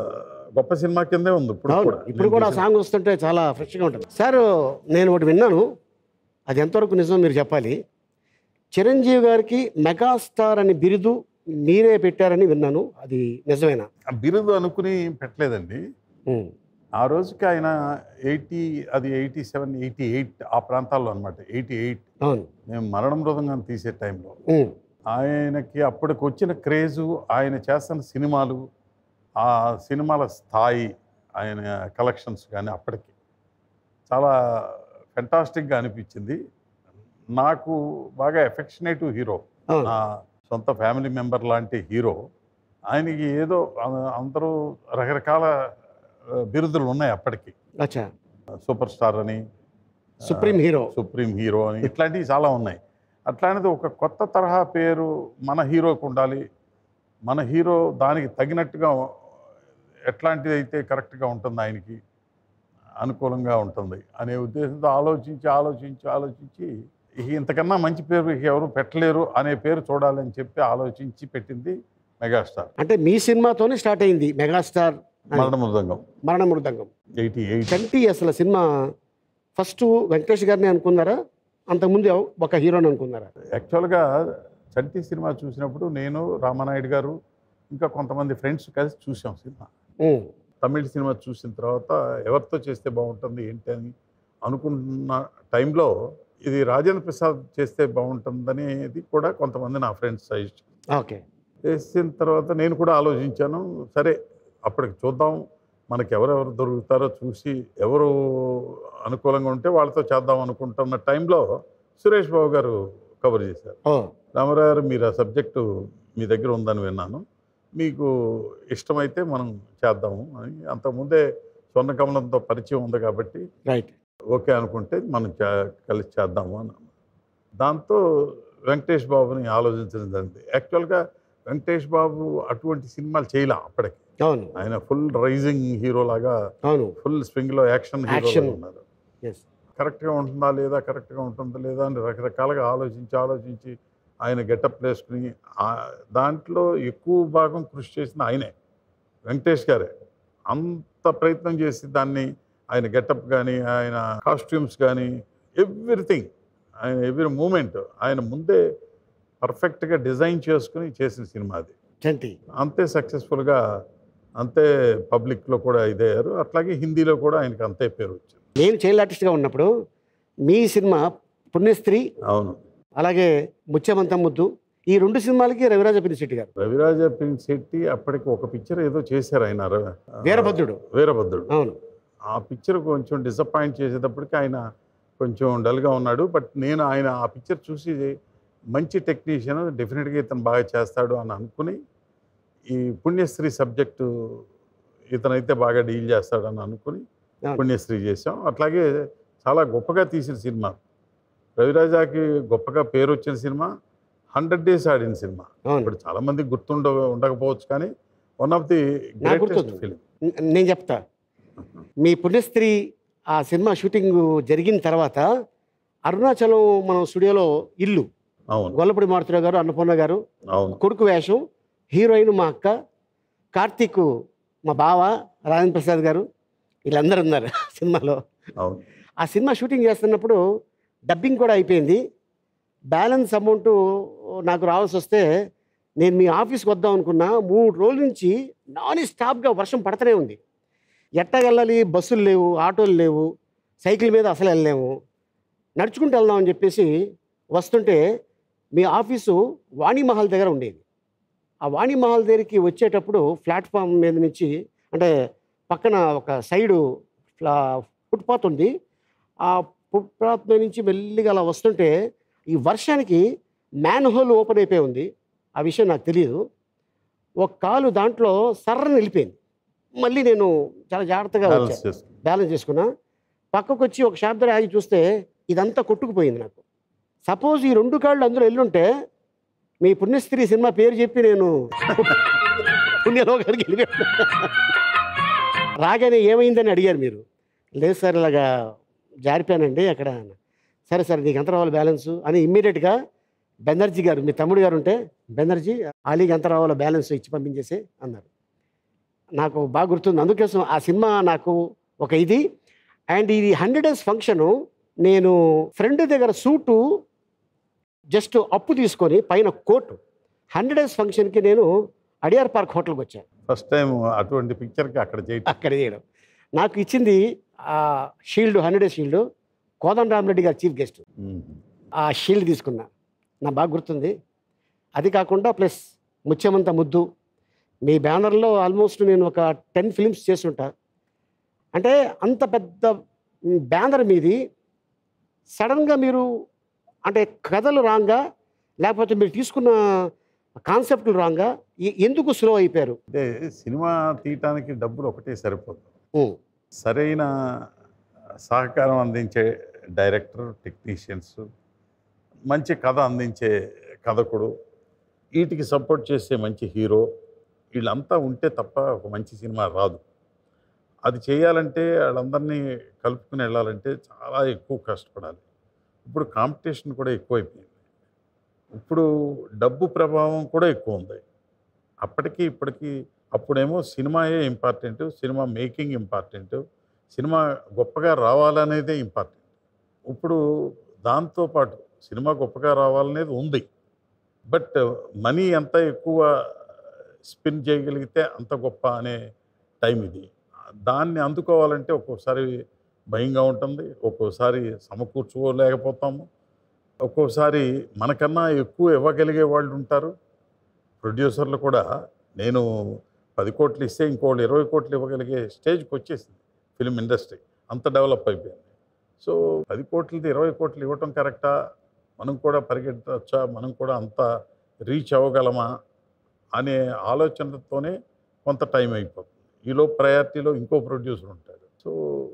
గొప్ప సినిమా కిందే ఉంది ఇప్పుడు అవును కూడా ఇప్పుడు కూడా ఆ సాంగ్ వస్తుంటే చాలా ఫ్రెష్గా ఉంటుంది సార్ నేను ఒకటి విన్నాను అది ఎంతవరకు నిజం మీరు చెప్పాలి చిరంజీవి గారికి మెగాస్టార్ అని బిరుదు మీరే పెట్టారని విన్నాను అది నిజమేనా ఆ బిరుదు అనుకుని పెట్టలేదండి ఉమ్, ఆ రోజుకి ఆయన ఎయిటీ అది ఎయిటీ సెవెన్ ఎయిటీ ఎయిట్ ఆ ప్రాంతాల్లో అనమాట ఎయిటీ ఎయిట్ అవును మేము మరణం మృదంగా తీసే టైంలో ఉమ్, ఆయనకి అప్పటికి వచ్చిన క్రేజు ఆయన చేస్తున్న సినిమాలు ఆ సినిమాల స్థాయి ఆయన కలెక్షన్స్ కానీ అప్పటికి చాలా ఫెంటాస్టిక్గా అనిపించింది నాకు బాగా ఎఫెక్షనేటివ్ హీరో అవును నా సొంత ఫ్యామిలీ మెంబర్ లాంటి హీరో ఆయనకి ఏదో అ- అందరూ రకరకాల ఆ, బిరుదులు ఉన్నాయి అప్పటికి అచ్చా సూపర్ స్టార్ అని సుప్రీం హీరో సుప్రీం హీరో అని ఇట్లాంటివి చాలా ఉన్నాయి అట్లాంటిది ఒక కొత్త తరహా పేరు మన హీరోకి ఉండాలి మన హీరో దానికి తగినట్టుగా ఎట్లాంటిది అయితే కరెక్ట్గా ఉంటుంది ఆయనకి అనుకూలంగా ఉంటుంది అనే ఉద్దేశంతో ఆలోచించి ఆలోచించి ఆలోచించి ఇక ఇంతకన్నా మంచి పేరు ఇక ఎవరు పెట్టలేరు అనే పేరు చూడాలని చెప్పి ఆలోచించి పెట్టింది మెగాస్టార్ అంటే మీ సినిమాతోనే స్టార్ట్ అయింది మెగాస్టార్ అని. మరణ మృదంగం మరణ మృదంగం ఎయిటీ ఎయిట్ చంటి అసలు సినిమా ఫస్ట్ వెంకటేష్ గారిని అనుకున్నారా అంతకుముందు ఎవ- ఒక హీరోని అనుకున్నారా యాక్చువల్గా చంటి సినిమా చూసినప్పుడు నేను రామానాయుడు గారు ఇంకా కొంతమంది ఫ్రెండ్స్ కలిసి చూసాం సినిమా ఉమ్, తమిళ సినిమా చూసిన తర్వాత ఎవరితో చేస్తే బాగుంటుంది ఏంటి అని అనుకున్న టైంలో ఇది రాజేంద్ర ప్రసాద్ చేస్తే బాగుంటుందనేది కూడా కొంతమంది నా ఫ్రెండ్స్ సజెస్ట్ ఓకే చేసిన తర్వాత నేను కూడా ఆలోచించాను సరే అప్పటికి చూద్దాం మనకి ఎవరెవరు దొరుకుతారో చూసి ఎవరు అనుకూలంగా ఉంటే వాళ్ళతో చేద్దాం అనుకుంటున్న టైంలో సురేష్ బాబు గారు కవర్ చేశారు ఓ రామారావు గారు మీరు ఆ సబ్జెక్టు మీ దగ్గర ఉందని విన్నాను మీకు ఇష్టమైతే మనం చేద్దాము అని అంతకుముందే స్వర్ణకమలంతో పరిచయం ఉంది కాబట్టి రైట్ ఓకే అనుకుంటే మనం చే- కలిసి చేద్దాము అని అన్నాను. దాంతో వెంకటేష్ బాబుని ఆలోచించడం జరిగింది యాక్చువల్గా వెంకటేష్ బాబు అటువంటి సినిమాలు చేయలే అప్పటికి అవును ఆయన ఫుల్ రైజింగ్ హీరో లాగా అవును ఫుల్ స్వింగ్లో యాక్షన్ హీరో Action. ఉన్నారు ఎస్ కరెక్ట్గా ఉంటుందా లేదా కరెక్ట్గా ఉంటుందా లేదా అని రకరకాలుగా ఆలోచించి ఆలోచించి ఆయన గెటప్ వేసుకుని ఆ- దాంట్లో ఎక్కువ భాగం కృషి చేసిన ఆయనే వెంకటేష్ గారే అంత ప్రయత్నం చేసి దాన్ని ఆయన గెటప్ కానీ ఆయన కాస్ట్యూమ్స్ కానీ ఎవ్రీథింగ్ ఆయన ఎవ్రీ మూమెంట్ ఆయన ముందే పర్ఫెక్ట్గా డిజైన్ చేసుకుని చేసిన సినిమా అది చంటి అంతే సక్సెస్ఫుల్గా అంతే పబ్లిక్లో కూడా ఇదయ్యారు అట్లాగే హిందీలో కూడా ఆయనకి అంతే పేరు వచ్చింది నేను చైల్డ్ ఆర్టిస్ట్గా ఉన్నప్పుడు మీ సినిమా పుణ్యస్త్రీ అవును అలాగే ముత్యమంతం ముద్దు ఈ రెండు సినిమాలకి రవిరాజ పినిశెట్టి గారు రవిరాజ పింక్ శెట్టి అప్పటికి ఒక పిక్చర్ ఏదో చేశారు ఆయన ర- వీరభద్రుడు వీరభద్రుడు అవును ఆ పిక్చర్ కొంచెం డిసప్పాయింట్ చేసేటప్పటికి ఆయన కొంచెం డల్గా ఉన్నాడు బట్ నేను ఆయన ఆ పిక్చర్ చూసి మంచి టెక్నీషియన్ డెఫినెట్గా ఇతను బాగా చేస్తాడు అని అనుకుని ఈ పుణ్యశ్రీ సబ్జెక్టు ఇతనైతే బాగా డీల్ చేస్తాడని అనుకుని అవును. పుణ్యశ్రీ చేసాం అట్లాగే చాలా గొప్పగా తీసిన సినిమా రవిరాజాకి గొప్పగా పేరు వచ్చిన సినిమా హండ్రెడ్ డేస్ ఆడిన సినిమా అవును ఇప్పుడు చాలా మంది గుర్తుండ ఉండకపోవచ్చు కానీ వన్ ఆఫ్ ది నాకు గ్రేటెస్ట్ గుర్తుంది. ఫిలిం న- నేను చెప్తా మీ పుణ్యస్త్రీ ఆ సినిమా షూటింగ్ జరిగిన తర్వాత అరుణాచలం మనం స్టూడియోలో ఇల్లు అవును గొల్లపూడి మారుతురావు గారు అన్నపూర్ణ గారు అవును కొడుకు వేషం హీరోయిన్ మా అక్క కార్తీక్ మా బావ రాజేంద్ర ప్రసాద్ గారు వీళ్ళందరూ ఉన్నారు సినిమాలో అవును ఆ సినిమా షూటింగ్ చేస్తున్నప్పుడు డబ్బింగ్ కూడా అయిపోయింది బ్యాలెన్స్ అమౌంట్ నాకు రావాల్సి వస్తే నేను మీ ఆఫీస్కి వద్దాం అనుకున్నా మూడు రోజుల నుంచి నాన్ స్టాప్గా వర్షం పడుతూనే ఉంది ఎట్టా వెళ్ళాలి బస్సులు లేవు ఆటోలు లేవు సైకిల్ మీద అసలు వెళ్ళలేము నడుచుకుంటూ వెళ్దామని చెప్పేసి వస్తుంటే మీ ఆఫీసు వాణిమహల్ దగ్గర ఉండేది ఆ వాణిమహల్ దగ్గరికి వచ్చేటప్పుడు ప్లాట్ఫామ్ మీద నుంచి అంటే పక్కన ఒక సైడు ఫ్లా ఫుట్పాత్ ఉంది ఆ ఫుట్పాత్ మీద నుంచి మెల్లిగా అలా వస్తుంటే ఈ వర్షానికి మ్యాన్ హోల్ ఓపెన్ అయిపోయి ఉంది ఆ విషయం నాకు తెలియదు ఒక కాలు దాంట్లో సర్రని వెళ్ళిపోయింది మళ్ళీ నేను చాలా జాగ్రత్తగా బ్యాలెన్స్ వచ్చాను చేసుకుని బ్యాలెన్స్ చేసుకున్నా పక్కకు వచ్చి ఒక షాప్ దగ్గర ఆగి చూస్తే ఇదంతా కొట్టుకుపోయింది నాకు సపోజ్ ఈ రెండు కాళ్ళు అందులో ఎల్లుంటే మీ పుణ్యస్త్రీ సినిమా పేరు చెప్పి నేను పుణ్యలోకానికి వెళ్ళిపోయాను రాగానే ఏమైందని అడిగారు మీరు లేదు సార్ ఇలాగా జారిపోయానండి అక్కడ సరే సరే నీకు ఎంత రావాలి బ్యాలెన్స్ అని ఇమ్మీడియట్గా బెనర్జీ గారు మీ తమ్ముడు గారు ఉంటే బెనర్జీ ఆలీకి ఎంత రావాలో బ్యాలెన్స్ ఇచ్చి పంపించేసి అన్నారు నాకు బాగా గుర్తుంది అందుకోసం ఆ సినిమా నాకు ఒక ఇది అండ్ ఇది హండ్రెడ్ డేస్ ఫంక్షను నేను ఫ్రెండ్ దగ్గర సూటు జస్ట్ అప్పు తీసుకొని పైన కోటు హండ్రెడ్ డేస్ ఫంక్షన్కి నేను అడియార్ పార్క్ హోటల్కి వచ్చాను ఫస్ట్ టైం అటువంటి పిక్చర్కి అక్కడ చేయటం అక్కడ చేయడం నాకు ఇచ్చింది ఆ shield hundred days shield Kodandarami Reddy garu chief guest మ్మ్. ఆ షీల్డ్ తీసుకున్నా నా బాగా గుర్తుంది అది కాకుండా ప్లస్ ముత్యమంత ముద్దు మీ బ్యానర్లో ఆల్మోస్ట్ నేను ఒక టెన్ ఫిలిమ్స్ చేస్తుంటా అంటే అంత పెద్ద బ్యానర్ మీది సడన్గా మీరు అంటే కథలు రాంగా లేకపోతే మీరు తీసుకున్న కాన్సెప్ట్లు రాంగా ఎ- ఎందుకు స్లో అయిపోయారు అంటే సినిమా తీయటానికి డబ్బులు ఒకటే సరిపోదు ఉమ్, సరైన సహకారం అందించే డైరెక్టర్ టెక్నీషియన్స్ మంచి కథ అందించే కథకుడు వీటికి సపోర్ట్ చేసే మంచి హీరో వీళ్ళంతా ఉంటే తప్ప ఒక మంచి సినిమా రాదు అది చేయాలంటే వాళ్ళందరినీ కలుపుకుని వెళ్ళాలంటే చాలా ఎక్కువ కష్టపడాలి ఇప్పుడు కాంపిటీషన్ కూడా ఎక్కువైపోయింది ఇప్పుడు డబ్బు ప్రభావం కూడా ఎక్కువ ఉంది అప్పటికి ఇప్పటికి అప్పుడేమో సినిమాయే important cinema making important cinema గొప్పగా రావాలనేదే ఇంపార్టెంట్ ఇప్పుడు దాంతోపాటు సినిమా గొప్పగా రావాలనేది ఉంది బట్ మనీ ఎంత ఎక్కువ స్పిన్ చేయగలిగితే అంత గొప్ప అనే టైం ఇది దాన్ని అందుకోవాలంటే ఒక్కోసారి భయంగా ఉంటుంది ఒక్కోసారి సమకూర్చుకోలేకపోతాము ఒక్కోసారి మనకన్నా ఎక్కువ ఇవ్వగలిగే వాళ్ళు ఉంటారు ప్రొడ్యూసర్లు కూడా నేను పది కోట్లు ఇస్తే ఇంకోళ్ళు ఇరవై కోట్లు ఇవ్వగలిగే స్టేజ్కి వచ్చేసింది ఫిలిం ఇండస్ట్రీ అంత డెవలప్ అయిపోయింది సో పది కోట్లది ఇరవై కోట్లు ఇవ్వటం కరెక్టా మనం కూడా పరిగెట్టచ్చా మనం కూడా అంత రీచ్ అవ్వగలమా అనే ఆలోచనతోనే కొంత టైం అయిపోతుంది ఈలో ప్రయారిటీలో ఇంకో ప్రొడ్యూసర్ ఉంటాడు సో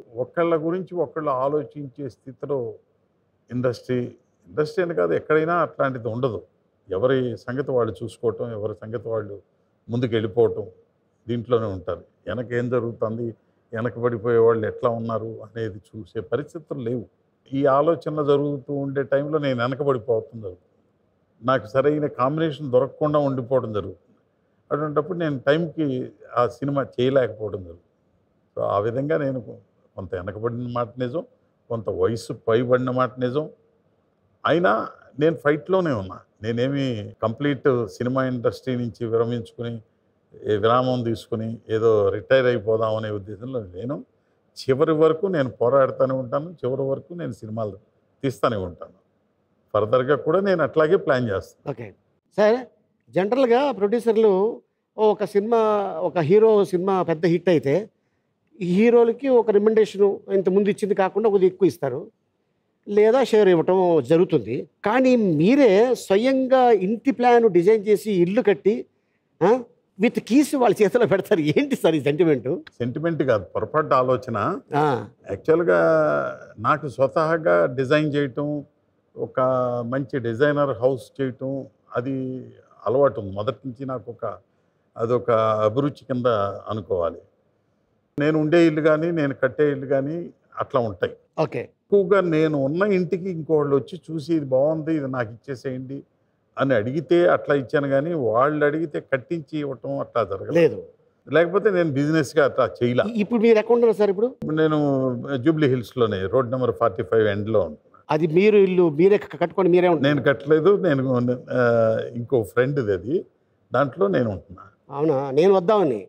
ఒకళ్ళ గురించి ఒకళ్ళు ఆలోచించే స్థితిలో ఇండస్ట్రీ ఇండస్ట్రీ అని కాదు ఎక్కడైనా అట్లాంటిది ఉండదు ఎవరి సంగతి వాళ్ళు చూసుకోవటం ఎవరి సంగతి వాళ్ళు ముందుకు వెళ్ళిపోవటం దీంట్లోనే ఉంటారు వెనక ఏం జరుగుతుంది వెనకబడిపోయే వాళ్ళు ఎట్లా ఉన్నారు అనేది చూసే పరిస్థితులు లేవు ఈ ఆలోచన జరుగుతూ ఉండే టైంలో నేను వెనకబడిపోవటం జరుగుతుంది నాకు సరైన కాంబినేషన్ దొరకకుండా ఉండిపోవడం జరుగుతుంది అటువంటిప్పుడు నేను టైంకి ఆ సినిమా చేయలేకపోవడం జరుగుతుంది సో ఆ విధంగా నేను కొంత వెనకబడిన మాట నిజం కొంత వయసు పైబడిన మాట నిజం అయినా నేను ఫైట్లోనే ఉన్నా నేనేమి కంప్లీట్ సినిమా ఇండస్ట్రీ నుంచి విరమించుకుని ఏ విరామం తీసుకుని ఏదో రిటైర్ అయిపోదాం అనే ఉద్దేశంలో నేను చివరి వరకు నేను పోరాడుతూనే ఉంటాను చివరి వరకు నేను సినిమాలు తీస్తూనే ఉంటాను ఫర్దర్గా కూడా నేను అట్లాగే ప్లాన్ చేస్తాను ఓకే సార్ జనరల్గా ప్రొడ్యూసర్లు ఒక సినిమా ఒక హీరో సినిమా పెద్ద హిట్ అయితే ఈ హీరోలకి ఒక రికమెండేషన్ ఇంత ముందు ఇచ్చింది కాకుండా కొద్దిగా ఎక్కువ ఇస్తారు లేదా షేర్ ఇవ్వటం జరుగుతుంది కానీ మీరే స్వయంగా ఇంటి ప్లాన్ డిజైన్ చేసి ఇల్లు కట్టి విత్ కీస్ వాళ్ళ చేతిలో పెడతారు ఏంటి సార్ ఈ సెంటిమెంటు సెంటిమెంట్ కాదు పొరపాటు ఆలోచన యాక్చువల్గా నాకు స్వతహాగా డిజైన్ చేయటం ఒక మంచి డిజైనర్ హౌస్ చేయటం అది అలవాటు ఉంది మొదటి నుంచి నాకు ఒక అదొక అభిరుచి కింద అనుకోవాలి నేను ఉండే ఇల్లు కానీ నేను కట్టే ఇల్లు కానీ అట్లా ఉంటాయి ఓకే ఎక్కువగా నేను ఉన్న ఇంటికి ఇంకోళ్ళు వచ్చి చూసి ఇది బాగుంది ఇది నాకు ఇచ్చేసేయండి అని అడిగితే అట్లా ఇచ్చాను కానీ వాళ్ళు అడిగితే కట్టించి ఇవ్వటం అట్లా జరగలేదు లేదు లేకపోతే నేను బిజినెస్గా అట్లా చేయలే ఇ- ఇప్పుడు మీరు ఎక్కడ ఉన్నారు సార్ ఇప్పుడు నేను జూబ్లీ హిల్స్లోనే రోడ్ నెంబర్ ఫార్టీ ఫైవ్ ఎండ్లో ఉంటున్నాను అది మీరు ఇల్లు మీరే క- కట్టుకొని మీరే ఉంటారు నేను కట్టలేదు నేను ఆ, ఇంకో ఫ్రెండ్ది అది దాంట్లో నేను ఉంటున్నా అవునా నేను వద్దామని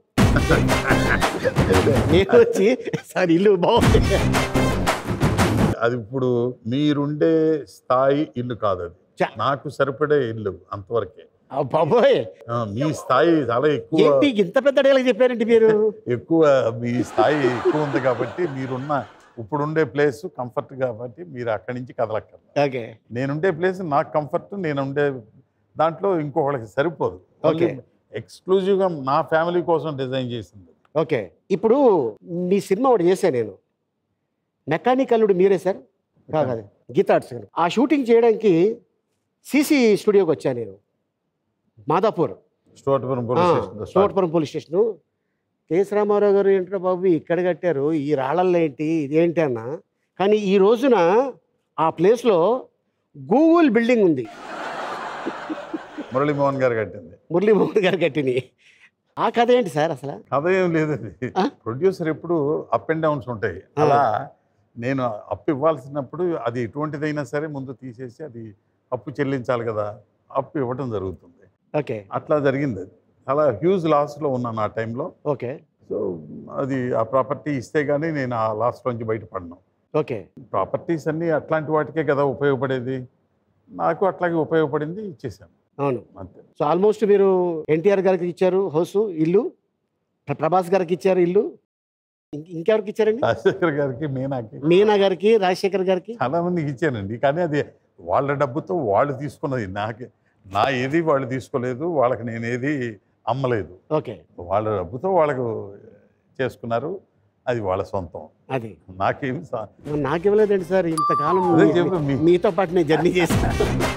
నేను వచ్చి సార్ ఇల్లు బాగుంది అది ఇప్పుడు మీరుండే స్థాయి ఇల్లు కాదు అది చా. నాకు సరిపడే ఇల్లు అంతవరకే ఆ బాబోయ్ ఆ, మీ స్థాయి చాలా ఎక్కువ ఏంటి ఇంత పెద్ద డైలాగ్ చెప్పారండి మీరు ఎక్కువ మీ స్థాయి ఎక్కువ ఉంది కాబట్టి మీరున్న ఇప్పుడుండే ప్లేస్ కంఫర్ట్ కాబట్టి మీరు అక్కడి నుంచి కదలక్కర్లేదు ఓకే నేనుండే ప్లేస్ నాకు కంఫర్ట్ నేను ఉండే దాంట్లో ఇంకొకళ్ళకి సరిపోదు Okay. ఎక్స్క్లూజివ్గా నా ఫ్యామిలీ కోసం డిజైన్ చేసింది ఓకే ఇప్పుడు మీ సినిమా ఒకటి చేశాను నేను మెకానిక్ అల్లుడు మీరే సార్ కాదు గీతా ఆర్ట్స్ గారు. ఆ షూటింగ్ చేయడానికి సిసి స్టూడియోకి వచ్చాను నేను Madhapur Stuartpuram police station Stuartpuram police station KS Rama Rao garu ఏంటో బాబు ఇక్కడ కట్టారు ఈ రాళ్ళల్లో ఏంటి ఇదేంటి అన్న కానీ ఈ రోజున ఆ ప్లేస్లో గూగుల్ బిల్డింగ్ ఉంది మురళీమోహన్ గారు కట్టింది మురళీమోహన్ గారు కట్టిని ఆ కథ ఏంటి సార్ అసలు కథ ఏం లేదండి ఆ? ప్రొడ్యూసర్ ఎప్పుడు అప్ అండ్ డౌన్స్ ఉంటాయి ఆ. అలా నేను అప్పు ఇవ్వాల్సినప్పుడు అది ఎటువంటిదైనా సరే ముందు తీసేసి అది అప్పు చెల్లించాలి కదా అప్పు ఇవ్వటం జరుగుతుంది ఓకే అట్లా జరిగింది అది చాలా హ్యూజ్ లాస్లో ఉన్నాను ఆ టైంలో ఓకే సో అది ఆ ప్రాపర్టీ ఇస్తే కానీ నేను ఆ లాస్ నుంచి బయటపడను ఓకే ప్రాపర్టీస్ అన్నీ అట్లాంటి వాటికే కదా ఉపయోగపడేది నాకు అట్లాగే ఉపయోగపడింది ఇచ్చేసాను అవును అంతే సో ఆల్మోస్ట్ మీరు ఎన్టీఆర్ గారికి ఇచ్చారు హౌస్ ఇల్లు ప్ర- ప్రభాస్ గారికి ఇచ్చారు ఇల్లు ఇం- ఇంకెవరికి ఇచ్చారండి రాజశేఖర్ గారికి మీనాకి మీనా గారికి రాజశేఖర్ గారికి చాలా మందికి ఇచ్చానండి కానీ అది వాళ్ళ డబ్బుతో వాళ్ళు తీసుకున్నది నాకు నా ఏది వాళ్ళు తీసుకోలేదు వాళ్ళకి నేను ఏది అమ్మలేదు ఓకే వాళ్ళ డబ్బుతో వాళ్ళకు చేసుకున్నారు అది వాళ్ళ సొంతం అది నాకేం సా- నాకు ఇవ్వలేదండి సార్ ఇంతకాలం అదే మీ- చెప్పు, మీ- మీతో పాటు నేను జర్నీ చేశాను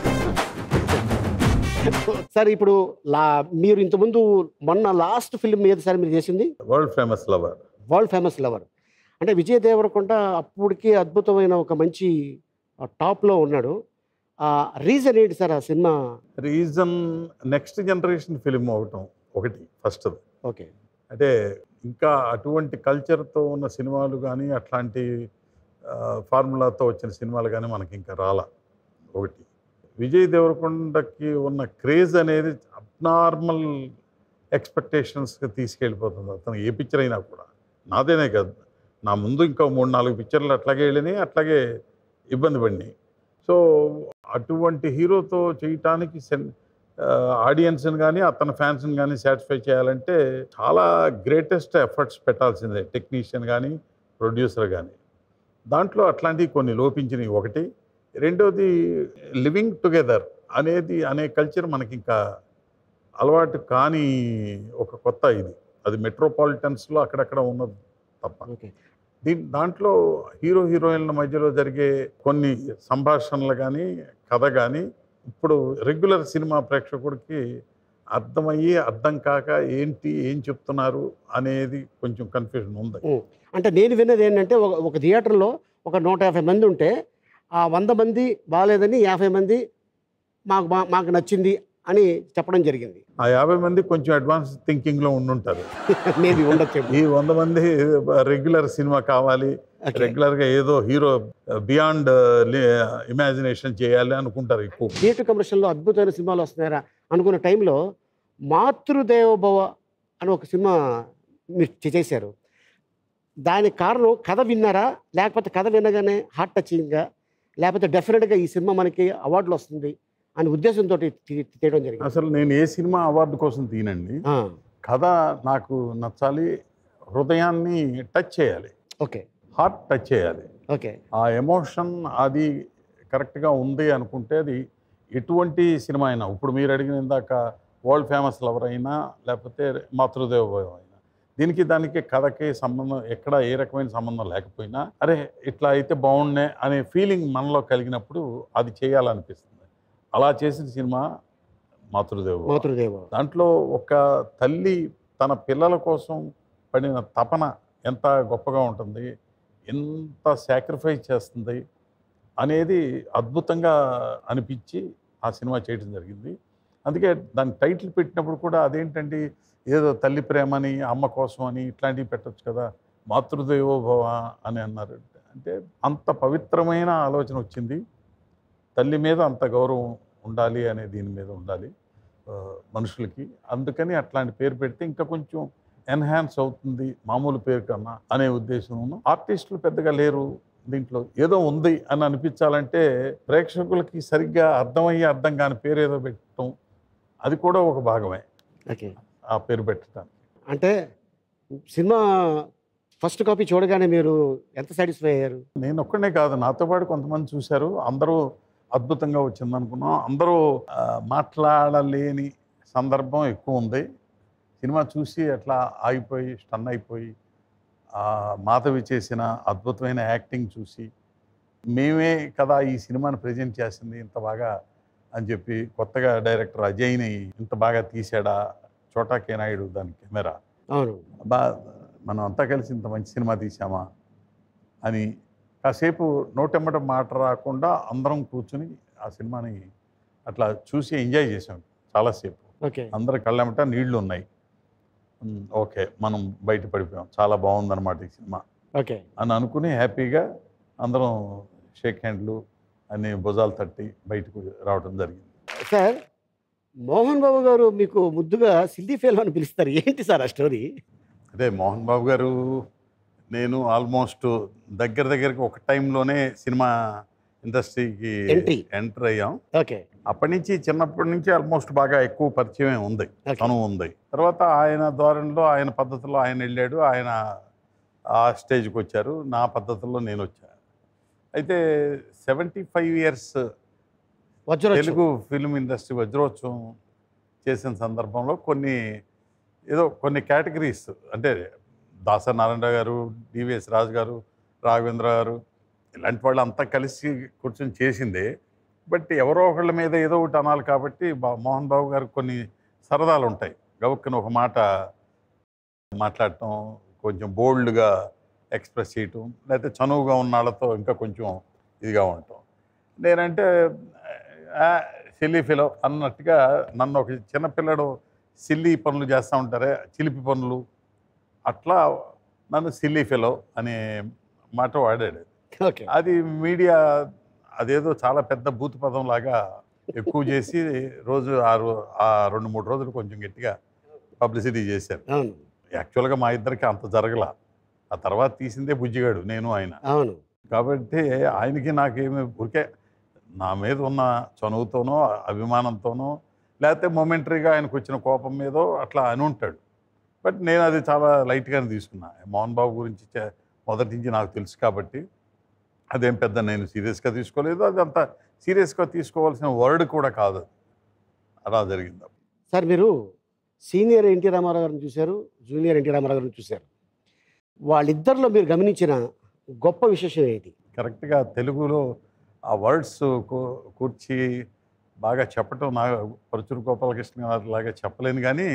సార్ ఇప్పుడు లా మీరు ఇంతకుముందు మొన్న లాస్ట్ ఫిల్మ్ ఏది సార్ మీరు చేసింది world famous lover world famous lover అంటే విజయ్ దేవరకొండ అప్పటికి అద్భుతమైన ఒక మంచి టాప్లో ఉన్నాడు ఆ రీజన్ ఏంటి సార్ ఆ cinema reason next generation film అవటం ఒకటి ఫస్ట్ ఓకే అంటే ఇంకా అటువంటి కల్చర్తో ఉన్న సినిమాలు కానీ అట్లాంటి ఫార్ములాతో వచ్చిన సినిమాలు కానీ మనకి ఇంకా రాలా ఒకటి విజయ్ దేవరకొండకి ఉన్న క్రేజ్ అనేది అబ్నార్మల్ ఎక్స్పెక్టేషన్స్కి తీసుకెళ్ళిపోతుంది అతను ఏ పిక్చర్ అయినా కూడా నాదేనే కాదు నా ముందు ఇంకా మూడు నాలుగు పిక్చర్లు అట్లాగే వెళ్ళినాయి అట్లాగే ఇబ్బంది పడినాయి సో అటువంటి హీరోతో చేయటానికి సెన్ ఆడియన్స్ని కానీ అతని ఫ్యాన్స్ని కానీ సాటిస్ఫై చేయాలంటే చాలా గ్రేటెస్ట్ ఎఫర్ట్స్ పెట్టాల్సిందే టెక్నీషియన్ కానీ ప్రొడ్యూసర్ కానీ దాంట్లో అట్లాంటివి కొన్ని లోపించినవి ఒకటి రెండోది లివింగ్ టుగెదర్ అనేది అనే కల్చర్ మనకి ఇంకా అలవాటు కాని ఒక కొత్త ఇది అది మెట్రోపాలిటన్స్లో అక్కడక్కడ ఉన్నది తప్ప ఓకే దీ దాంట్లో హీరో హీరోయిన్ల మధ్యలో జరిగే కొన్ని సంభాషణలు కానీ కథ కానీ ఇప్పుడు రెగ్యులర్ సినిమా ప్రేక్షకుడికి అర్థమయ్యి అర్థం కాక ఏంటి ఏం చెప్తున్నారు అనేది కొంచెం కన్ఫ్యూజన్ ఉంది అంటే నేను విన్నది ఏంటంటే ఒక ఒక థియేటర్లో ఒక నూట యాభై మంది ఉంటే ఆ వంద మంది బాగాలేదని యాభై మంది మాకు మా- మాకు నచ్చింది అని చెప్పడం జరిగింది ఆ యాభై మంది కొంచెం అడ్వాన్స్ థింకింగ్లో ఉండుంటారు మేబీ ఉండొచ్చు ఈ వంద మంది రెగ్యులర్ సినిమా కావాలి Okay. రెగ్యులర్గా ఏదో హీరో బియాండ్ ఇమాజినేషన్ చేయాలి అనుకుంటారు ఎక్కువ థియేటర్ కమర్షియల్లో అద్భుతమైన సినిమాలు వస్తున్నాయరా అనుకున్న టైంలో మాతృదేవోభవ అని ఒక సినిమా మీరు చే- చేశారు దానికి కారణం కథ విన్నారా లేకపోతే కథ వినగానే హార్ట్ టచింగ్గా లేకపోతే డెఫినెట్గా ఈ సినిమా మనకి అవార్డులు వస్తుంది అనే ఉద్దేశంతో తీయడం జరిగింది అసలు నేను ఏ సినిమా అవార్డు కోసం తీనండి ఆ, కథ నాకు నచ్చాలి హృదయాన్ని టచ్ చేయాలి ఓకే హార్ట్ టచ్ చేయాలి ఓకే ఆ ఎమోషన్ అది కరెక్ట్గా ఉంది అనుకుంటే అది ఎటువంటి సినిమా అయినా ఇప్పుడు మీరు అడిగిన ఇందాక వరల్డ్ ఫేమస్ లవర్ అయినా లేకపోతే మాతృదేవ అయినా దీనికి దానికి కథకి సంబంధం ఎక్కడ ఏ రకమైన సంబంధం లేకపోయినా అరే ఇట్లా అయితే బాగుండే అనే ఫీలింగ్ మనలో కలిగినప్పుడు అది చేయాలనిపిస్తుంది అలా చేసిన సినిమా మాతృదేవ మాతృదేవ దాంట్లో ఒక తల్లి తన పిల్లల కోసం పడిన తపన ఎంత గొప్పగా ఉంటుంది ఎంత సాక్రిఫైస్ చేస్తుంది అనేది అద్భుతంగా అనిపించి ఆ సినిమా చేయడం జరిగింది అందుకే దాని టైటిల్ పెట్టినప్పుడు కూడా అదేంటండి ఏదో తల్లి ప్రేమని అమ్మ కోసం అని ఇట్లాంటివి పెట్టొచ్చు కదా మాతృదేవోభవ అని అన్నారు అంటే అంత పవిత్రమైన ఆలోచన వచ్చింది తల్లి మీద అంత గౌరవం ఉండాలి అనే దీని మీద ఉండాలి ఆ, మనుషులకి అందుకని అట్లాంటి పేరు పెడితే ఇంకా కొంచెం ఎన్హాన్స్ అవుతుంది మామూలు పేరు కన్నా అనే ఉద్దేశం ఆర్టిస్టులు పెద్దగా లేరు దీంట్లో ఏదో ఉంది అని అనిపించాలంటే ప్రేక్షకులకి సరిగ్గా అర్థమయ్యే అర్థం కాని పేరు ఏదో పెట్టడం అది కూడా ఒక భాగమే ఓకే ఆ పేరు పెట్టడానికి అంటే సినిమా ఫస్ట్ కాపీ చూడగానే మీరు ఎంత సాటిస్ఫై అయ్యారు నేను ఒక్కడే కాదు నాతో పాటు కొంతమంది చూశారు అందరూ అద్భుతంగా వచ్చింది అనుకున్నాం అందరూ ఆ, మాట్లాడలేని సందర్భం ఎక్కువ ఉంది సినిమా చూసి అట్లా ఆగిపోయి స్టన్ అయిపోయి ఆ మాధవి చేసిన అద్భుతమైన యాక్టింగ్ చూసి మేమే కదా ఈ సినిమాని ప్రజెంట్ చేసింది ఇంత బాగా అని చెప్పి కొత్తగా డైరెక్టర్ అజయ్ని ఇంత బాగా తీసాడా చోటా కే నాయుడు దాని కెమెరా అవును బా మనం అంతా కలిసి ఇంత మంచి సినిమా తీసామా అని కాసేపు నోటెమ్మట మాట రాకుండా అందరం కూర్చుని ఆ సినిమాని అట్లా చూసి ఎంజాయ్ చేసాం చాలాసేపు ఓకే అందరి కళ్ళెమ్మట నీళ్లు ఉన్నాయి ఉమ్, ఓకే మనం బయట పడిపోయాం చాలా బాగుందన్నమాట ఈ సినిమా ఓకే అని అనుకుని హ్యాపీగా అందరం షేక్ హ్యాండ్లు అన్ని భుజాలు తట్టి బయటకు రావడం జరిగింది సార్ మోహన్ బాబు గారు మీకు ముద్దుగా సిల్లీ ఫెయిల్ అని పిలుస్తారు ఏంటి సార్ ఆ స్టోరీ అదే మోహన్ బాబు గారు నేను ఆల్మోస్ట్ దగ్గర దగ్గరికి ఒక టైంలోనే సినిమా ఇండస్ట్రీకి Entry. ఎంటర్ అయ్యాం ఓకే అప్పటి నుంచి చిన్నప్పటి నుంచి ఆల్మోస్ట్ బాగా ఎక్కువ పరిచయం ఉంది Okay. తను ఉంది తర్వాత ఆయన ధోరణిలో ఆయన పద్ధతిలో ఆయన వెళ్ళాడు ఆయన ఆ స్టేజ్కి వచ్చారు నా పద్ధతిలో నేను వచ్చాను అయితే సెవెంటీ ఫైవ్ ఇయర్స్ వజ్రోత్సవం తెలుగు ఫిల్మ్ ఇండస్ట్రీ వజ్రోత్సవం చేసిన సందర్భంలో కొన్ని ఏదో కొన్ని కేటగిరీస్ అంటే దాస నారాయణరావు గారు డివిఎస్ రాజు గారు రాఘవేంద్ర గారు ఇలాంటి వాళ్ళు అంతా కలిసి కూర్చొని చేసిందే బట్ ఎవరో ఒకళ్ళ మీద ఏదో ఒకటి అనాలి కాబట్టి బా- మోహన్ బాబు గారు కొన్ని సరదాలు ఉంటాయి గవుక్కున ఒక మాట మాట్లాడటం కొంచెం బోల్డ్గా ఎక్స్ప్రెస్ చేయటం లేకపోతే చనువుగా ఉన్న వాళ్ళతో ఇంకా కొంచెం ఇదిగా ఉండటం నేనంటే సిల్లీ ఫిలో అన్నట్టుగా నన్ను ఒక చిన్నపిల్లడు సిల్లీ పనులు చేస్తూ ఉంటారే చిలిపి పనులు అట్లా నన్ను సిల్లీ ఫిలో అనే మాట వాడాడు ఓకే అది మీడియా అదేదో చాలా పెద్ద భూత పదం లాగా ఎక్కువ చేసి రోజు ఆ రో- ఆ రెండు మూడు రోజులు కొంచెం గట్టిగా పబ్లిసిటీ చేశారు అవును యాక్చువల్గా మా ఇద్దరికి అంత జరగల ఆ తర్వాత తీసిందే బుజ్జిగాడు నేను ఆయన అవును కాబట్టి ఆయనకి నాకేమి ఊరికే నా మీద ఉన్న చనువుతోనో అభిమానంతోనో లేకపోతే మొమెంటరీగా ఆయనకు వచ్చిన కోపం మీదో అట్లా అని ఉంటాడు బట్ నేను అది చాలా లైట్గానే తీసుకున్నా మోహన్ బాబు గురించి చే- మొదటి నుంచి నాకు తెలుసు కాబట్టి అదేం పెద్ద నేను సీరియస్గా తీసుకోలేదు అది అంత సీరియస్గా తీసుకోవాల్సిన వర్డ్ కూడా కాదు అలా జరిగింది సార్ మీరు సీనియర్ ఎన్టీ రామారావు గారిని చూశారు జూనియర్ ఎన్టీ రామారావు గారిని చూశారు వాళ్ళిద్దరిలో మీరు గమనించిన గొప్ప విశేషం ఏది కరెక్ట్గా తెలుగులో ఆ వర్డ్స్ కూర్చి బాగా చెప్పటం నా పరుచూరు గోపాలకృష్ణ గారు లాగా చెప్పలేను కానీ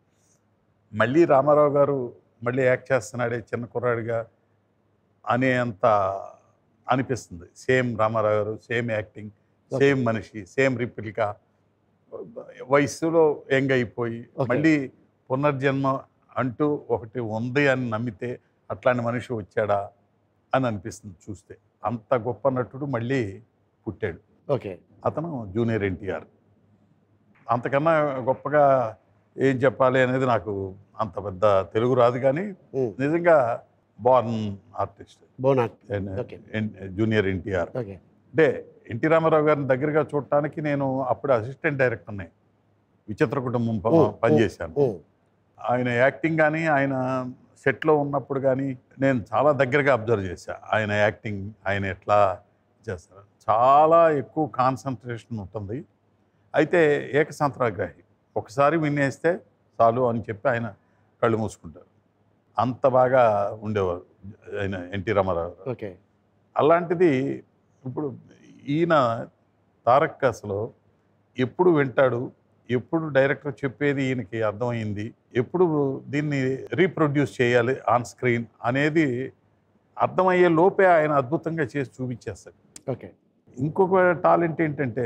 మళ్ళీ రామారావు గారు మళ్ళీ యాక్ట్ చేస్తున్నాడే చిన్న కుర్రాడిగా అనే అంత అనిపిస్తుంది same Rama Rao garu same acting same మనిషి సేమ్ రిప్లికా వయసులో యంగ్ అయిపోయి Okay. మళ్ళీ పునర్జన్మ అంటూ ఒకటి ఉంది అని నమ్మితే అట్లాంటి మనిషి వచ్చాడా అని అనిపిస్తుంది చూస్తే అంత గొప్ప నటుడు మళ్ళీ పుట్టాడు ఓకే అతను జూనియర్ ఎన్టీఆర్ అంతకన్నా గొప్పగా ఏం చెప్పాలి అనేది నాకు అంత పెద్ద తెలుగు రాదు కానీ ఉమ్, నిజంగా బార్న్ ఆర్టిస్ట్ బోనాట్ Okay. జూనియర్ ఎన్టీఆర్ ఓకే అంటే ఎన్టీ రామారావు గారిని దగ్గరగా చూడటానికి నేను అప్పుడు అసిస్టెంట్ డైరెక్టర్ని విచిత్ర కుటుంబం ప- ఉమ్, పనిచేశాను ఉమ్, ఆయన యాక్టింగ్ కానీ ఆయన సెట్లో ఉన్నప్పుడు కానీ నేను చాలా దగ్గరగా అబ్జర్వ్ చేశా ఆయన యాక్టింగ్ ఆయన ఎట్లా చేస్తారు చాలా ఎక్కువ కాన్సన్ట్రేషన్ ఉంటుంది అయితే ఏకసంత్రాగ్రాహి ఒకసారి వినేస్తే చాలు అని చెప్పి ఆయన కళ్ళు మూసుకుంటారు అంత బాగా ఉండేవారు ఆయన ఎన్టీ రామారావు గారు. ఓకే అలాంటిది ఇప్పుడు ఈయన తారక్ అసలు ఎప్పుడు వింటాడు ఎప్పుడు డైరెక్టర్ చెప్పేది ఈయనకి అర్థమైంది ఎప్పుడు దీన్ని రీప్రొడ్యూస్ చేయాలి ఆన్ స్క్రీన్ అనేది అర్థమయ్యే లోపే ఆయన అద్భుతంగా చేసి చూపించేస్తాడు ఓకే ఇంకొక టాలెంట్ ఏంటంటే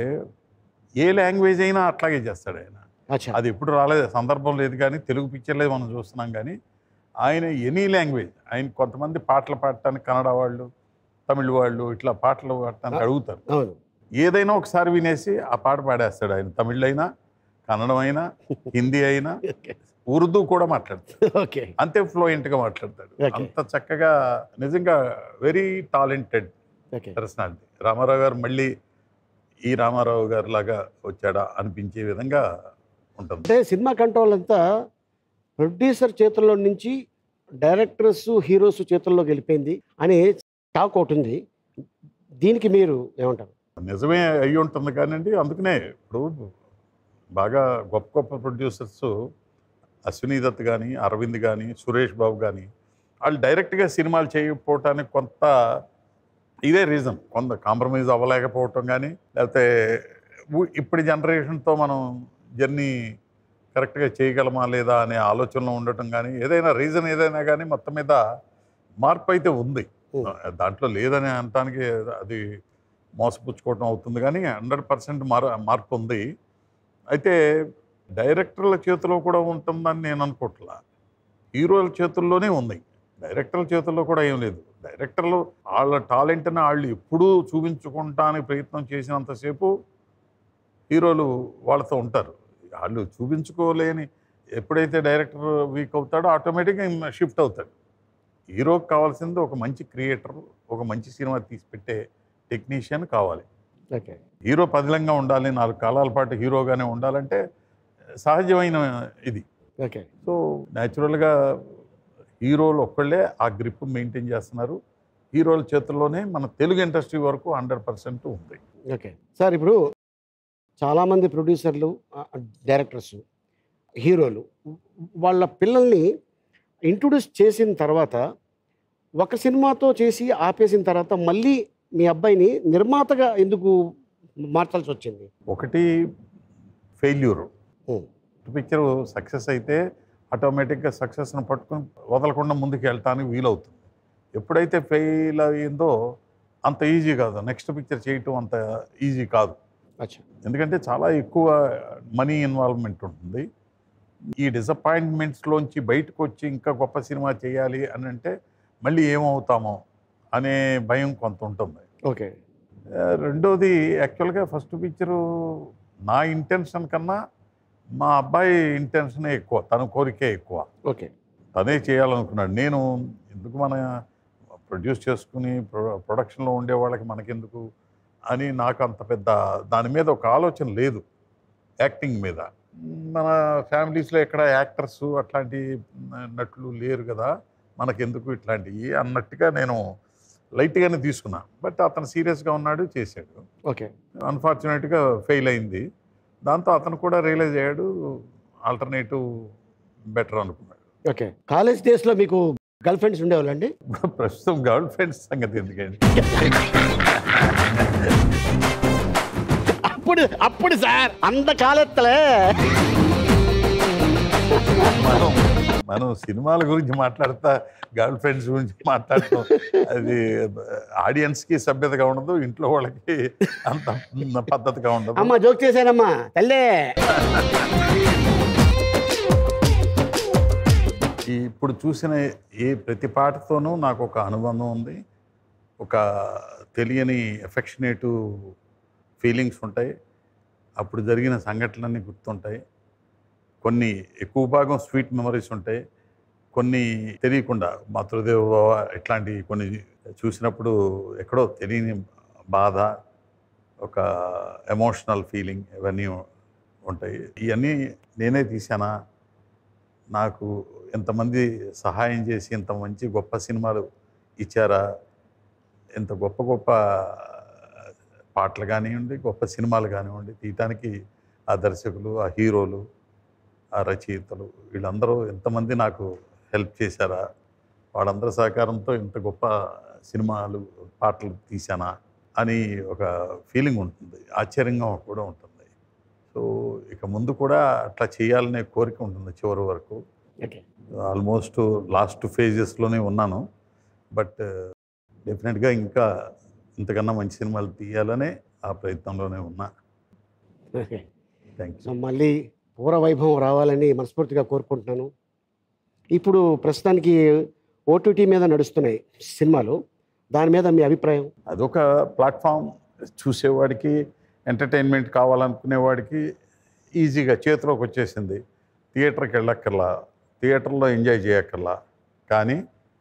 ఏ లాంగ్వేజ్ అయినా అట్లాగే చేస్తాడు ఆయన అచ్చా అది ఎప్పుడు రాలేదు సందర్భం లేదు కానీ తెలుగు పిక్చర్లే మనం చూస్తున్నాం కానీ ఆయన ఎనీ లాంగ్వేజ్ ఆయన కొంతమంది పాటలు పాడటానికి కన్నడ వాళ్ళు తమిళ వాళ్ళు ఇట్లా పాటలు పాడటానికి అడుగుతారు అవును ఏదైనా ఒకసారి వినేసి ఆ పాట పాడేస్తాడు ఆయన తమిళ్ అయినా కన్నడం అయినా హిందీ అయినా ఓకే ఉర్దూ కూడా మాట్లాడతాడు ఓకే అంతే ఫ్లూయెంట్గా మాట్లాడతాడు Okay. అంత చక్కగా నిజంగా very talented okay personality Rama Rao garu మళ్ళీ ఈ రామారావు గారు లాగా వచ్చాడా అనిపించే విధంగా ఉంటుంది అంటే సినిమా కంట్రోల్ అంతా ప్రొడ్యూసర్ చేతుల్లో నుంచి డైరెక్టర్స్ హీరోస్ చేతుల్లోకి వెళ్ళిపోయింది అనే టాక్ ఒకటి ఉంది దీనికి మీరు ఏమంటారు నిజమే అయి ఉంటుంది కానండి అందుకనే ఇప్పుడు బాగా గొప్ప గొప్ప ప్రొడ్యూసర్స్ అశ్విని దత్ కానీ అరవింద్ కానీ సురేష్ బాబు కానీ వాళ్ళు డైరెక్ట్గా సినిమాలు చేయకపోవటానికి కొంత ఇదే రీజన్ కొంత కాంప్రమైజ్ అవ్వలేకపోవటం కానీ లేకపోతే ఉ- ఇప్పటి జనరేషన్తో మనం జర్నీ కరెక్ట్గా చేయగలమా లేదా అనే ఆలోచనలో ఉండటం కానీ ఏదైనా రీజన్ ఏదైనా కానీ మొత్తం మీద మార్పు అయితే ఉంది Hmm. దాంట్లో లేదని అనటానికి అది మోసపుచ్చుకోవటం అవుతుంది కానీ హండ్రెడ్ పర్సెంట్ మార్ మార్పు ఉంది అయితే డైరెక్టర్ల చేతిలో కూడా ఉంటుందని నేను అనుకోవట్లా హీరోల చేతుల్లోనే ఉంది డైరెక్టర్ల చేతుల్లో కూడా ఏం లేదు డైరెక్టర్లు వాళ్ళ టాలెంట్ని వాళ్ళు ఎప్పుడూ చూపించుకుంటానికి ప్రయత్నం చేసినంతసేపు హీరోలు వాళ్ళతో ఉంటారు వాళ్ళు చూపించుకోలేని ఎప్పుడైతే డైరెక్టర్ వీక్ అవుతాడో ఆటోమేటిక్గా షిఫ్ట్ అవుతాడు హీరోకి కావాల్సింది ఒక మంచి క్రియేటర్ ఒక మంచి సినిమా తీసి పెట్టే టెక్నీషియన్ కావాలి ఓకే హీరో పదిలంగా ఉండాలి నాలుగు కాలాల పాటు హీరోగానే ఉండాలంటే సహజమైన ఇది ఓకే సో న్యాచురల్గా హీరోలు ఒక్కళ్ళే ఆ గ్రిప్ మెయింటైన్ చేస్తున్నారు హీరోల చేతుల్లోనే మన తెలుగు ఇండస్ట్రీ వరకు హండ్రెడ్ పర్సెంట్ ఉంది ఓకే సార్ ఇప్పుడు చాలామంది ప్రొడ్యూసర్లు ఆ, డైరెక్టర్స్ హీరోలు వాళ్ళ పిల్లల్ని ఇంట్రొడ్యూస్ చేసిన తర్వాత ఒక సినిమాతో చేసి ఆపేసిన తర్వాత మళ్ళీ మీ అబ్బాయిని నిర్మాతగా ఎందుకు మార్చాల్సి వచ్చింది ఒకటి ఫెయిల్యూర్ ఉమ్, పిక్చర్ సక్సెస్ అయితే ఆటోమేటిక్గా సక్సెస్ని పట్టుకుని వదలకుండా ముందుకు వెళ్ళటానికి వీలవుతుంది ఎప్పుడైతే ఫెయిల్ అయ్యిందో అంత ఈజీ కాదు నెక్స్ట్ పిక్చర్ చేయటం అంత ఈజీ కాదు అచ్చా ఎందుకంటే చాలా ఎక్కువ మనీ ఇన్వాల్వ్మెంట్ ఉంటుంది ఈ డిసప్పాయింట్మెంట్స్లోంచి బయటకు వచ్చి ఇంకా గొప్ప సినిమా చేయాలి అని అంటే మళ్ళీ ఏమవుతామో అనే భయం కొంత ఉంటుంది ఓకే ఆ, రెండోది యాక్చువల్గా ఫస్ట్ పిక్చరు నా ఇంటెన్షన్ కన్నా మా అబ్బాయి ఇంటెన్షనే ఎక్కువ తన కోరికే ఎక్కువ ఓకే తనే చేయాలనుకున్నాడు నేను ఎందుకు మన ప్రొడ్యూస్ చేసుకుని ప్రొ- ప్రొడక్షన్లో ఉండే వాళ్ళకి మనకెందుకు అని నాకు అంత పెద్ద దాని మీద ఒక ఆలోచన లేదు యాక్టింగ్ మీద మన ఫ్యామిలీస్లో ఎక్కడ యాక్టర్స్ అట్లాంటి నటులు లేరు కదా మనకెందుకు ఇట్లాంటివి అన్నట్టుగా నేను లైట్గానే తీసుకున్నా బట్ అతను సీరియస్గా ఉన్నాడు చేశాడు ఓకే అన్ఫార్చునేట్గా ఫెయిల్ అయింది దాంతో అతను కూడా రియలైజ్ అయ్యాడు ఆల్టర్నేటివ్ బెటర్ అనుకున్నాడు ఓకే కాలేజ్ డేస్లో మీకు గర్ల్ ఫ్రెండ్స్ ఉండేవాళ్ళండి ఇప్పుడు ప్రస్తుతం గర్ల్ ఫ్రెండ్స్ సంగతి ఎందుకండి అప్పుడు అప్పుడు సార్ అంత కాలెత్తలే మనం మనం సినిమాల గురించి మాట్లాడతా గర్ల్ ఫ్రెండ్స్ గురించి మాట్లాడతాం అది ఆడియన్స్కి సభ్యతగా ఉండదు ఇంట్లో వాళ్ళకి అంత పద్ధతిగా ఉండదు అమ్మ జోక్ చేశానమ్మా తల్లే ఈ ఇప్పుడు చూసిన ఏ ప్రతి పాటతోనూ నాకు ఒక అనుబంధం ఉంది ఒక తెలియని ఎఫెక్షనేటివ్ ఫీలింగ్స్ ఉంటాయి అప్పుడు జరిగిన సంఘటనలన్నీ గుర్తుంటాయి కొన్ని ఎక్కువ భాగం స్వీట్ మెమరీస్ ఉంటాయి కొన్ని తెలియకుండా మాతృదేవ భవ ఇట్లాంటి కొన్ని చూసినప్పుడు ఎక్కడో తెలియని బాధ ఒక ఎమోషనల్ ఫీలింగ్ ఇవన్నీ ఉంటాయి ఇవన్నీ నేనే తీసానా నాకు ఎంతమంది సహాయం చేసి ఇంత మంచి గొప్ప సినిమాలు ఇచ్చారా ఎంత గొప్ప గొప్ప పాటలు కానివ్వండి గొప్ప సినిమాలు కానివ్వండి తీయటానికి ఆ దర్శకులు ఆ హీరోలు ఆ రచయితలు వీళ్ళందరూ ఎంతమంది నాకు హెల్ప్ చేశారా వాళ్ళందరి సహకారంతో ఇంత గొప్ప సినిమాలు పాటలు తీశానా అని ఒక ఫీలింగ్ ఉంటుంది ఆశ్చర్యంగా కూడా ఉంటుంది సో ఇక ముందు కూడా అట్లా చేయాలనే కోరిక ఉంటుంది చివరి వరకు ఓకే ఆల్మోస్ట్ లాస్ట్ ఫేజెస్లోనే ఉన్నాను బట్ డెఫినెట్గా ఇంకా ఇంతకన్నా మంచి సినిమాలు తీయాలనే ఆ ప్రయత్నంలోనే ఉన్నా ఓకే థ్యాంక్ సో యూ మళ్ళీ పూర్వ వైభవం రావాలని మనస్ఫూర్తిగా కోరుకుంటున్నాను ఇప్పుడు ప్రస్తుతానికి ఓటీటీ మీద నడుస్తున్నాయి సినిమాలు దాని మీద మీ అభిప్రాయం అదొక ప్లాట్ఫామ్ చూసేవాడికి ఎంటర్టైన్మెంట్ కావాలనుకునేవాడికి ఈజీగా చేతిలోకి వచ్చేసింది థియేటర్కి వెళ్ళక్కర్లా థియేటర్లో ఎంజాయ్ చేయక్కర్లా కానీ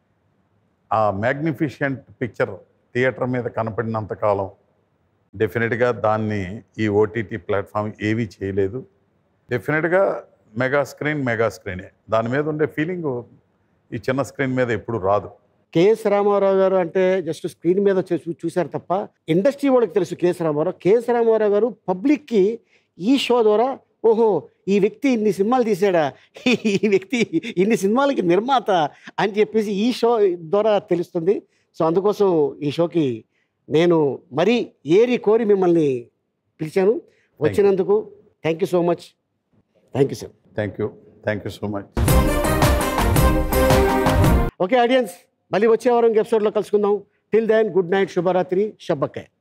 ఆ మ్యాగ్నిఫిషియంట్ పిక్చర్ థియేటర్ మీద కనపడినంత కాలం డెఫినెట్గా దాన్ని ఈ ఓటీటీ ప్లాట్ఫామ్ ఏమీ చేయలేదు డెఫినెట్గా మెగా స్క్రీన్ మెగా స్క్రీనే దాని మీద ఉండే ఫీలింగ్ ఈ చిన్న స్క్రీన్ మీద ఎప్పుడు రాదు కేఎస్ రామారావు గారు అంటే జస్ట్ స్క్రీన్ మీద వచ్చి చూ- చూశారు తప్ప ఇండస్ట్రీ వాళ్ళకి తెలుసు కేఎస్ రామారావు కేఎస్ రామారావు గారు పబ్లిక్కి ఈ షో ద్వారా ఓహో ఈ వ్యక్తి ఇన్ని సినిమాలు తీసాడా ఈ వ్యక్తి ఇన్ని సినిమాలకి నిర్మాత అని చెప్పేసి ఈ షో ద్వారా తెలుస్తుంది సో అందుకోసం ఈ షోకి నేను మరీ ఏరి కోరి మిమ్మల్ని పిలిచాను వచ్చినందుకు thank you so much thank you sir thank you thank you so much okay audience మళ్ళీ వచ్చే వారం ఎపిసోడ్లో కలుసుకుందాం టిల్ దెన్ గుడ్ నైట్ శుభరాత్రి షబ్బక్కాయ్